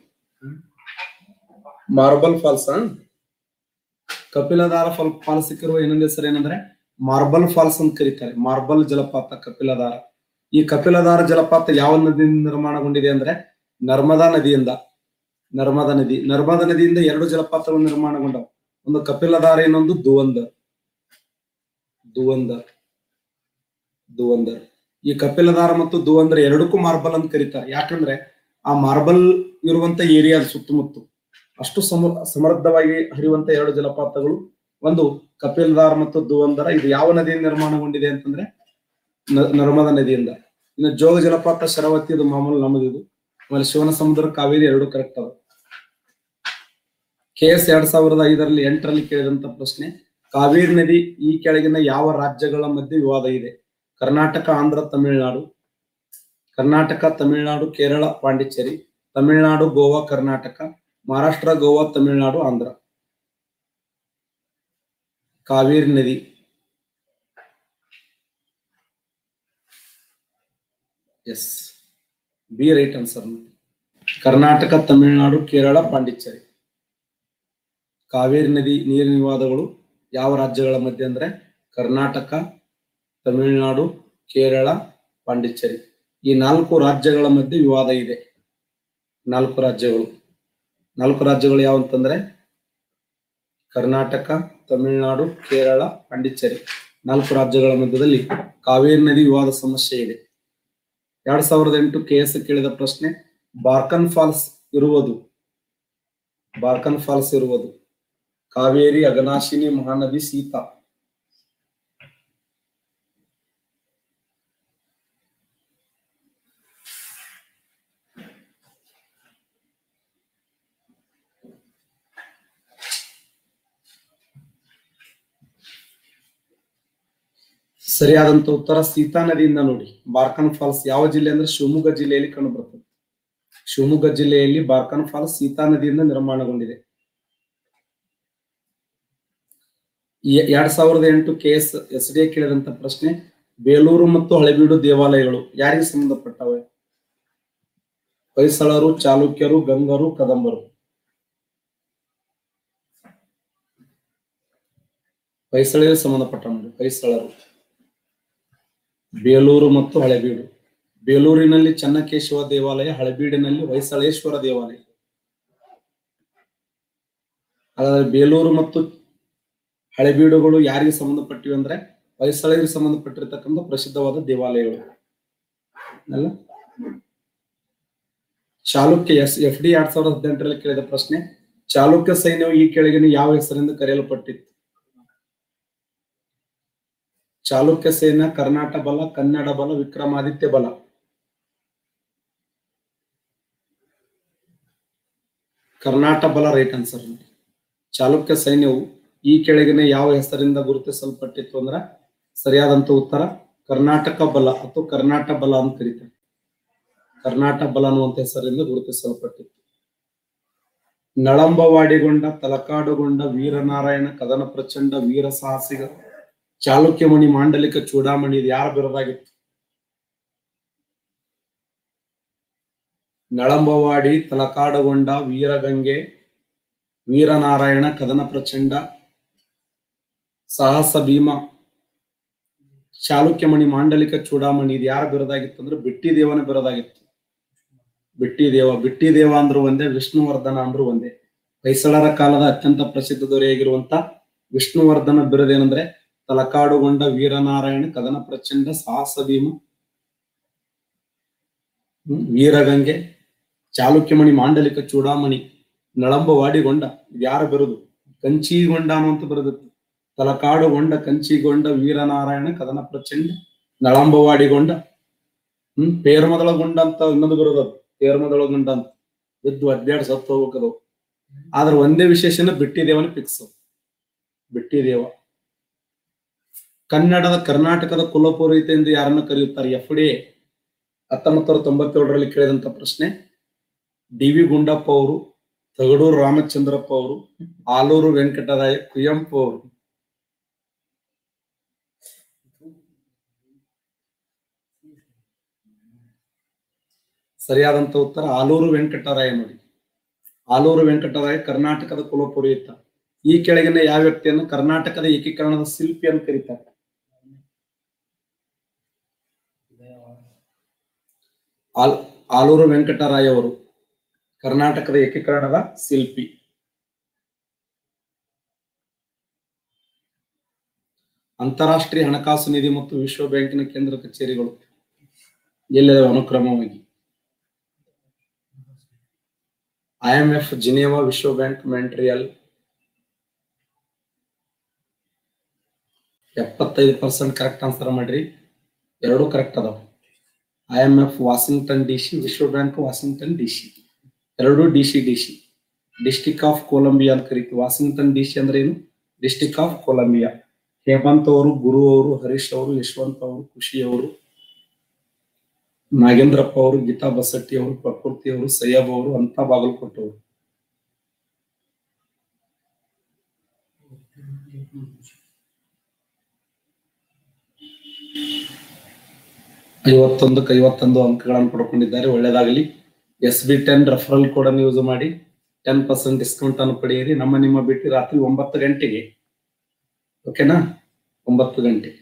marble falls Kapiladhara fall falls ಸಿಕ್ಕಿರುವ ಇನ್ನೊಂದು ಹೆಸರು ಏನಂದ್ರೆ ಮಾರ್ಬಲ್ ಫಾಲ್ಸ್ ಅಂತ ಕರೀತಾರೆ ಮಾರ್ಬಲ್ ಜಲಪಾತ ಕಪಿಲಧಾರ ಈ ಕಪಿಲಧಾರ ಜಲಪಾತ ಯಾವ ನದಿಯಿಂದ ನಿರ್ಮಾಣಗೊಂಡಿದೆ ಅಂದ್ರೆ ನರ್ಮದಾ ನದಿಯಿಂದ ನರ್ಮದಾ ನದಿ ನರ್ಮದಾ ನದಿಯಿಂದ ಎರಡು ಜಲಪಾತಗಳು ನಿರ್ಮಾಣಗೊಂಡವು ಒಂದು ಕಪಿಲಧಾರ ಇನ್ನೊಂದು ದುವಂದರ್ ದುವಂದರ್ ದುವಂದರ್ ಈ ಕಪಿಲಧಾರ ಮತ್ತು ದುವಂದರ್ ಎರಡಕ್ಕೂ ಮಾರ್ಬಲ್ ಅಂತ ಕರೀತಾರೆ ಯಾಕಂದ್ರೆ ಆ ಮಾರ್ಬಲ್ ಇರುವಂತ ಏರಿಯಾ ಸುತ್ತಮುತ್ತ ಅಷ್ಟು ಸಮ ಸಮೃದ್ಧವಾಗಿ ಹರಿಯುವಂತ ಎರಡು ಜಲಪಾತಗಳು ಒಂದು ಕಪಿಲ್ದಾರ್ ಮತ್ತು ದುವಂದರ ಇದು ಯಾವ ನದಿಯಿಂದ ನಿರ್ಮಾಣಗೊಂಡಿದೆ ಅಂತಂದ್ರೆ ನ- ನರ್ಮದಾ ನದಿಯಿಂದ ಇನ್ನು ಜೋಗ ಜಲಪಾತ ಶರಾವತಿ ಇದು ಮಾಮೂಲು ನಮ್ಮದು ಇದು ಆಮೇಲೆ ಶಿವನ ಸಮುದ್ರ ಕಾವೇರಿ ಎರಡು ಕರೆಕ್ಟ್ ಅದ ಕೆ ಎಸ್ ಎರಡ್ ಸಾವಿರದ ಐದರಲ್ಲಿ ಎಂಟರಲ್ಲಿ ಕೇಳಿದಂತ ಪ್ರಶ್ನೆ ಕಾವೇರಿ ನದಿ ಈ ಕೆಳಗಿನ ಯಾವ ರಾಜ್ಯಗಳ ಮಧ್ಯೆ ವಿವಾದ ಇದೆ ಕರ್ನಾಟಕ ಆಂಧ್ರ ತಮಿಳುನಾಡು ಕರ್ನಾಟಕ ತಮಿಳುನಾಡು ಕೇರಳ ಪಾಂಡಿಚೇರಿ ತಮಿಳುನಾಡು ಗೋವಾ ಕರ್ನಾಟಕ ಮಹಾರಾಷ್ಟ್ರ ಗೋವಾ ತಮಿಳುನಾಡು ಆಂಧ್ರ ಕಾವೇರಿ ನದಿ yes B right answer Karnataka Tamil Nadu Kerala Pondicherry Kaveri ನದಿ ನೀರಿನ ವಿವಾದಗಳು ಯಾವ ರಾಜ್ಯಗಳ ಮಧ್ಯೆ ಅಂದ್ರೆ ಕರ್ನಾಟಕ ತಮಿಳುನಾಡು ಕೇರಳ ಪಾಂಡಿಚೇರಿ ಈ ನಾಲ್ಕು ರಾಜ್ಯಗಳ ಮಧ್ಯೆ ವಿವಾದ ಇದೆ ನಾಲ್ಕು ರಾಜ್ಯಗಳು ನಾಲ್ಕು ರಾಜ್ಯಗಳು ಯಾವ ಅಂತಂದ್ರೆ ಕರ್ನಾಟಕ ತಮಿಳುನಾಡು ಕೇರಳ ಪಾಂಡಿಚೇರಿ ನಾಲ್ಕು ರಾಜ್ಯಗಳ ಮಧ್ಯದಲ್ಲಿ ಕಾವೇರಿ ನದಿ ವಿವಾದ ಸಮಸ್ಯೆ ಇದೆ ಎರಡ್ ಸಾವಿರದ ಎಂಟು ಕೆ ಎಸ್ ಕೇಳಿದ ಪ್ರಶ್ನೆ ಬಾರ್ಕನ್ ಫಾಲ್ಸ್ ಇರುವುದು ಬಾರ್ಕನ್ ಫಾಲ್ಸ್ ಇರುವುದು ಕಾವೇರಿ ಅಗನಾಶಿನಿ ಮಹಾನದಿ ಸೀತಾ ಸರಿಯಾದಂತ ಉತ್ತರ ಸೀತಾ ನದಿಯಿಂದ ನೋಡಿ ಬಾರ್ಕನ್ ಫಾಲ್ಸ್ ಯಾವ ಜಿಲ್ಲೆ ಅಂದ್ರೆ ಶಿವಮೊಗ್ಗ ಜಿಲ್ಲೆಯಲ್ಲಿ ಕಂಡುಬರುತ್ತದೆ ಶಿವಮೊಗ್ಗ ಜಿಲ್ಲೆಯಲ್ಲಿ ಬಾರ್ಕನ್ ಫಾಲ್ಸ್ ಸೀತಾ ನದಿಯಿಂದ ನಿರ್ಮಾಣಗೊಂಡಿದೆ ಎ- ಎರಡ್ ಸಾವಿರದ ಎಂಟು ಕೆ ಎಸ್ ಎಸ್ ಡಿ ಕೇಳಿದಂತ ಪ್ರಶ್ನೆ ಬೇಲೂರು ಮತ್ತು ಹಳೆಬೀಡು ದೇವಾಲಯಗಳು ಯಾರಿಗೆ ಸಂಬಂಧಪಟ್ಟವೆ ಹೊಯ್ಸಳರು ಚಾಲುಕ್ಯರು ಗಂಗರು ಕದಂಬರು ಹೊಯ್ಸಳರಿಗೆ ಸಂಬಂಧಪಟ್ಟ ನೋಡಿ ಹೊಯ್ಸಳರು ಬೇಲೂರು ಮತ್ತು ಹಳೆಬೀಡು ಬೇಲೂರಿನಲ್ಲಿ ಚನ್ನಕೇಶವ ದೇವಾಲಯ ಹಳೆಬೀಡಿನಲ್ಲಿ ಹೊಯ್ಸಳೇಶ್ವರ ದೇವಾಲಯ ಹಾಗಾದ್ರೆ ಬೇಲೂರು ಮತ್ತು ಹಳೆಬೀಡುಗಳು ಯಾರಿಗೆ ಸಂಬಂಧಪಟ್ಟಿವೆ ಅಂದ್ರೆ ಹೊಯ್ಸಳರಿಗೆ ಸಂಬಂಧಪಟ್ಟಿರ್ತಕ್ಕಂಥ ಪ್ರಸಿದ್ಧವಾದ ದೇವಾಲಯಗಳು ಅಲ್ಲ ಚಾಲುಕ್ಯ ಎಸ್ ಎಫ್ ಡಿ ಎರಡ್ ಸಾವಿರದ ಹದಿನೆಂಟರಲ್ಲಿ ಕೇಳಿದ ಪ್ರಶ್ನೆ ಚಾಲುಕ್ಯ ಸೈನ್ಯವು ಈ ಕೆಳಗಿನ ಯಾವ ಹೆಸರಿಂದ ಕರೆಯಲ್ಪಟ್ಟಿತ್ತು ಚಾಲುಕ್ಯ ಸೇನಾ ಕರ್ನಾಟ ಬಲ ಕನ್ನಡ ಬಲ ವಿಕ್ರಮಾದಿತ್ಯ ಬಲ ಕರ್ನಾಟ ಬಲ ರೈಟ್ ಆನ್ಸರ್ ಚಾಲುಕ್ಯ ಸೈನ್ಯವು ಈ ಕೆಳಗಿನ ಯಾವ ಹೆಸರಿಂದ ಗುರುತಿಸಲ್ಪಟ್ಟಿತ್ತು ಅಂದ್ರ ಸರಿಯಾದಂತ ಉತ್ತರ ಕರ್ನಾಟಕ ಬಲ ಅಥವಾ ಕರ್ನಾಟ ಬಲ ಅಂತ ಕರೀತಾರೆ ಕರ್ನಾಟ ಬಲ ಅನ್ನುವಂತ ಹೆಸರಿಂದ ಗುರುತಿಸಲ್ಪಟ್ಟಿತ್ತು ನಳಂಬವಾಡಿಗೊಂಡ ತಲಕಾಡುಗೊಂಡ ವೀರನಾರಾಯಣ ಕದನ ಪ್ರಚಂಡ ವೀರ ಸಾಹಸಿಗ ಚಾಲುಕ್ಯಮಣಿ ಮಾಂಡಲಿಕ ಚೂಡಾಮಣಿ ಇದು ಯಾರ ಬಿರುದಾಗಿತ್ತು ನಳಂಬವಾಡಿ ತಲಕಾಡುಗೊಂಡ ವೀರಗಂಗೆ ವೀರನಾರಾಯಣ ಕದನ ಪ್ರಚಂಡ ಸಾಹಸ ಭೀಮ ಚಾಲುಕ್ಯಮಣಿ ಮಾಂಡಲಿಕ ಚೂಡಾಮಣಿ ಇದು ಯಾರ ಬಿರುದಾಗಿತ್ತು ಅಂದ್ರೆ ಬಿಟ್ಟಿ ದೇವನ ಬಿರುದಾಗಿತ್ತು ಬಿಟ್ಟಿ ದೇವ ಬಿಟ್ಟಿ ದೇವ ಅಂದ್ರು ಒಂದೇ ವಿಷ್ಣುವರ್ಧನ ಅಂದ್ರು ಒಂದೇ ಹೊಯ್ಸಳರ ಕಾಲದ ಅತ್ಯಂತ ಪ್ರಸಿದ್ಧ ದೊರೆಯಾಗಿರುವಂತ ವಿಷ್ಣುವರ್ಧನ ಬಿರುದೇನಂದ್ರೆ ತಲಕಾಡುಗೊಂಡ ವೀರನಾರಾಯಣ ಕದನ ಪ್ರಚಂಡ ಸಾಹಸ ಭೀಮ ಹ್ಮ್, ವೀರಗಂಗೆ ಚಾಲುಕ್ಯಮಣಿ ಮಾಂಡಲಿಕ ಚೂಡಾಮಣಿ ನಳಂಬವಾಡಿಗೊಂಡ ಇದು ಯಾರ ಬಿರುದು ಕಂಚಿಗೊಂಡ ಅನ್ನುವಂತ ಬರೆದಿತ್ತು ತಲಕಾಡುಗೊಂಡ ಕಂಚಿಗೊಂಡ ವೀರನಾರಾಯಣ ಕದನ ಪ್ರಚಂಡ ನಳಂಬವಾಡಿಗೊಂಡ ಹ್ಮ್ ಪೇರ್ಮದೊಳಗೊಂಡ ಅಂತ ಇನ್ನೊಂದು ಬರೋದದು ಪೇರ್ಮದೊಳಗೊಂಡ ಅಂತ ಬಿದ್ದು ಅಡ್ಡಾಡ್ ಸತ್ತು ಹೋಗ್ಬೇಕದು ಆದ್ರೆ ಒಂದೇ ವಿಶೇಷನ ಬಿಟ್ಟಿದೇವನ ಫಿಕ್ಸ್ ಬಿಟ್ಟಿದೇವ ಕನ್ನಡದ ಕರ್ನಾಟಕದ ಕುಲಪುರೋಹಿತ ಎಂದು ಯಾರನ್ನ ಕರೆಯುತ್ತಾರೆ ಎಫ್ ಡಿ ಹತ್ತೊಂಬತ್ತು ನೂರ ತೊಂಬತ್ತೇಳರಲ್ಲಿ ಕೇಳಿದಂತ ಪ್ರಶ್ನೆ ಡಿ ವಿ ಗುಂಡಪ್ಪ ಅವರು ತಗಡೂರು ರಾಮಚಂದ್ರಪ್ಪ ಅವರು ಆಲೂರು ವೆಂಕಟರಾಯ ಕುವೆಂಪು ಅವರು ಸರಿಯಾದಂತ ಉತ್ತರ ಆಲೂರು ವೆಂಕಟರಾಯ ನೋಡಿ ಆಲೂರು ವೆಂಕಟರಾಯ ಕರ್ನಾಟಕದ ಕುಲಪುರೋಹಿತ ಈ ಕೆಳಗಿನ ಯಾವ ವ್ಯಕ್ತಿಯನ್ನು ಕರ್ನಾಟಕದ ಏಕೀಕರಣದ ಶಿಲ್ಪಿ ಅಂತ ಕರೀತಾರೆ ಆಲ್ ಆಲೂರು ವೆಂಕಟರಾಯ ಅವರು ಕರ್ನಾಟಕದ ಏಕೀಕರಣದ ಶಿಲ್ಪಿ ಅಂತಾರಾಷ್ಟ್ರೀಯ ಹಣಕಾಸು ನಿಧಿ ಮತ್ತು ವಿಶ್ವ ಬ್ಯಾಂಕಿನ ಕೇಂದ್ರ ಕಚೇರಿಗಳು ಎಲ್ಲಿದೆ ಅನುಕ್ರಮವಾಗಿ ಐಎಂಎಫ್ ಜಿನೇವಾ ವಿಶ್ವ ಬ್ಯಾಂಕ್ ಮೆಂಟ್ರಿಯಲ್ ಎಪ್ಪತ್ತೈದು ಪರ್ಸೆಂಟ್ ಕರೆಕ್ಟ್ ಆನ್ಸರ್ ಮಾಡ್ರಿ ಎರಡು ಕರೆಕ್ಟ್ ಅದಾವ I M F Washington D C ವಿಶ್ವ ಬ್ಯಾಂಕ್ ವಾಷಿಂಗ್ಟನ್ ಡಿ ಸಿ ಎರಡು D C D C district of Columbia ಅಂತ ಕರಿತೀವಿ ವಾಷಿಂಗ್ಟನ್ ಡಿ ಸಿ ಅಂದ್ರೆ ಏನು ಡಿಸ್ಟಿಕ್ ಆಫ್ ಕೊಲಂಬಿಯಾ ಹೇಮಂತ್ ಅವರು ಗುರು ಅವರು ಹರೀಶ್ ಅವರು ಯಶವಂತ್ ಅವರು ಖುಷಿ ಅವರು ನಾಗೇಂದ್ರಪ್ಪ ಅವರು ಗೀತಾ ಬಸಟ್ಟಿ ಅವರು ಪ್ರಕೃತಿ ಅವರು ಸಯ್ಯಬ್ ಅವರು ಅಂತ ಬಾಗಲಕೋಟೆ ಅವರು ಐವತ್ತೊಂದಕ್ಕೆ ಐವತ್ತೊಂದು ಅಂಕಗಳನ್ನು ಪಡ್ಕೊಂಡಿದ್ದಾರೆ ಒಳ್ಳೇದಾಗಲಿ S B ten referral code ಅನ್ನು ಯೂಸ್ ಮಾಡಿ ಟೆನ್ ಪರ್ಸೆಂಟ್ ಡಿಸ್ಕೌಂಟ್ ಅನ್ನು ಪಡೆಯಿರಿ ನಮ್ಮ ನಿಮ್ಮ ಬಿಟ್ಟು ರಾತ್ರಿ ಒಂಬತ್ತು ಗಂಟೆಗೆ ಓಕೆನಾ ಒಂಬತ್ತು ಗಂಟೆ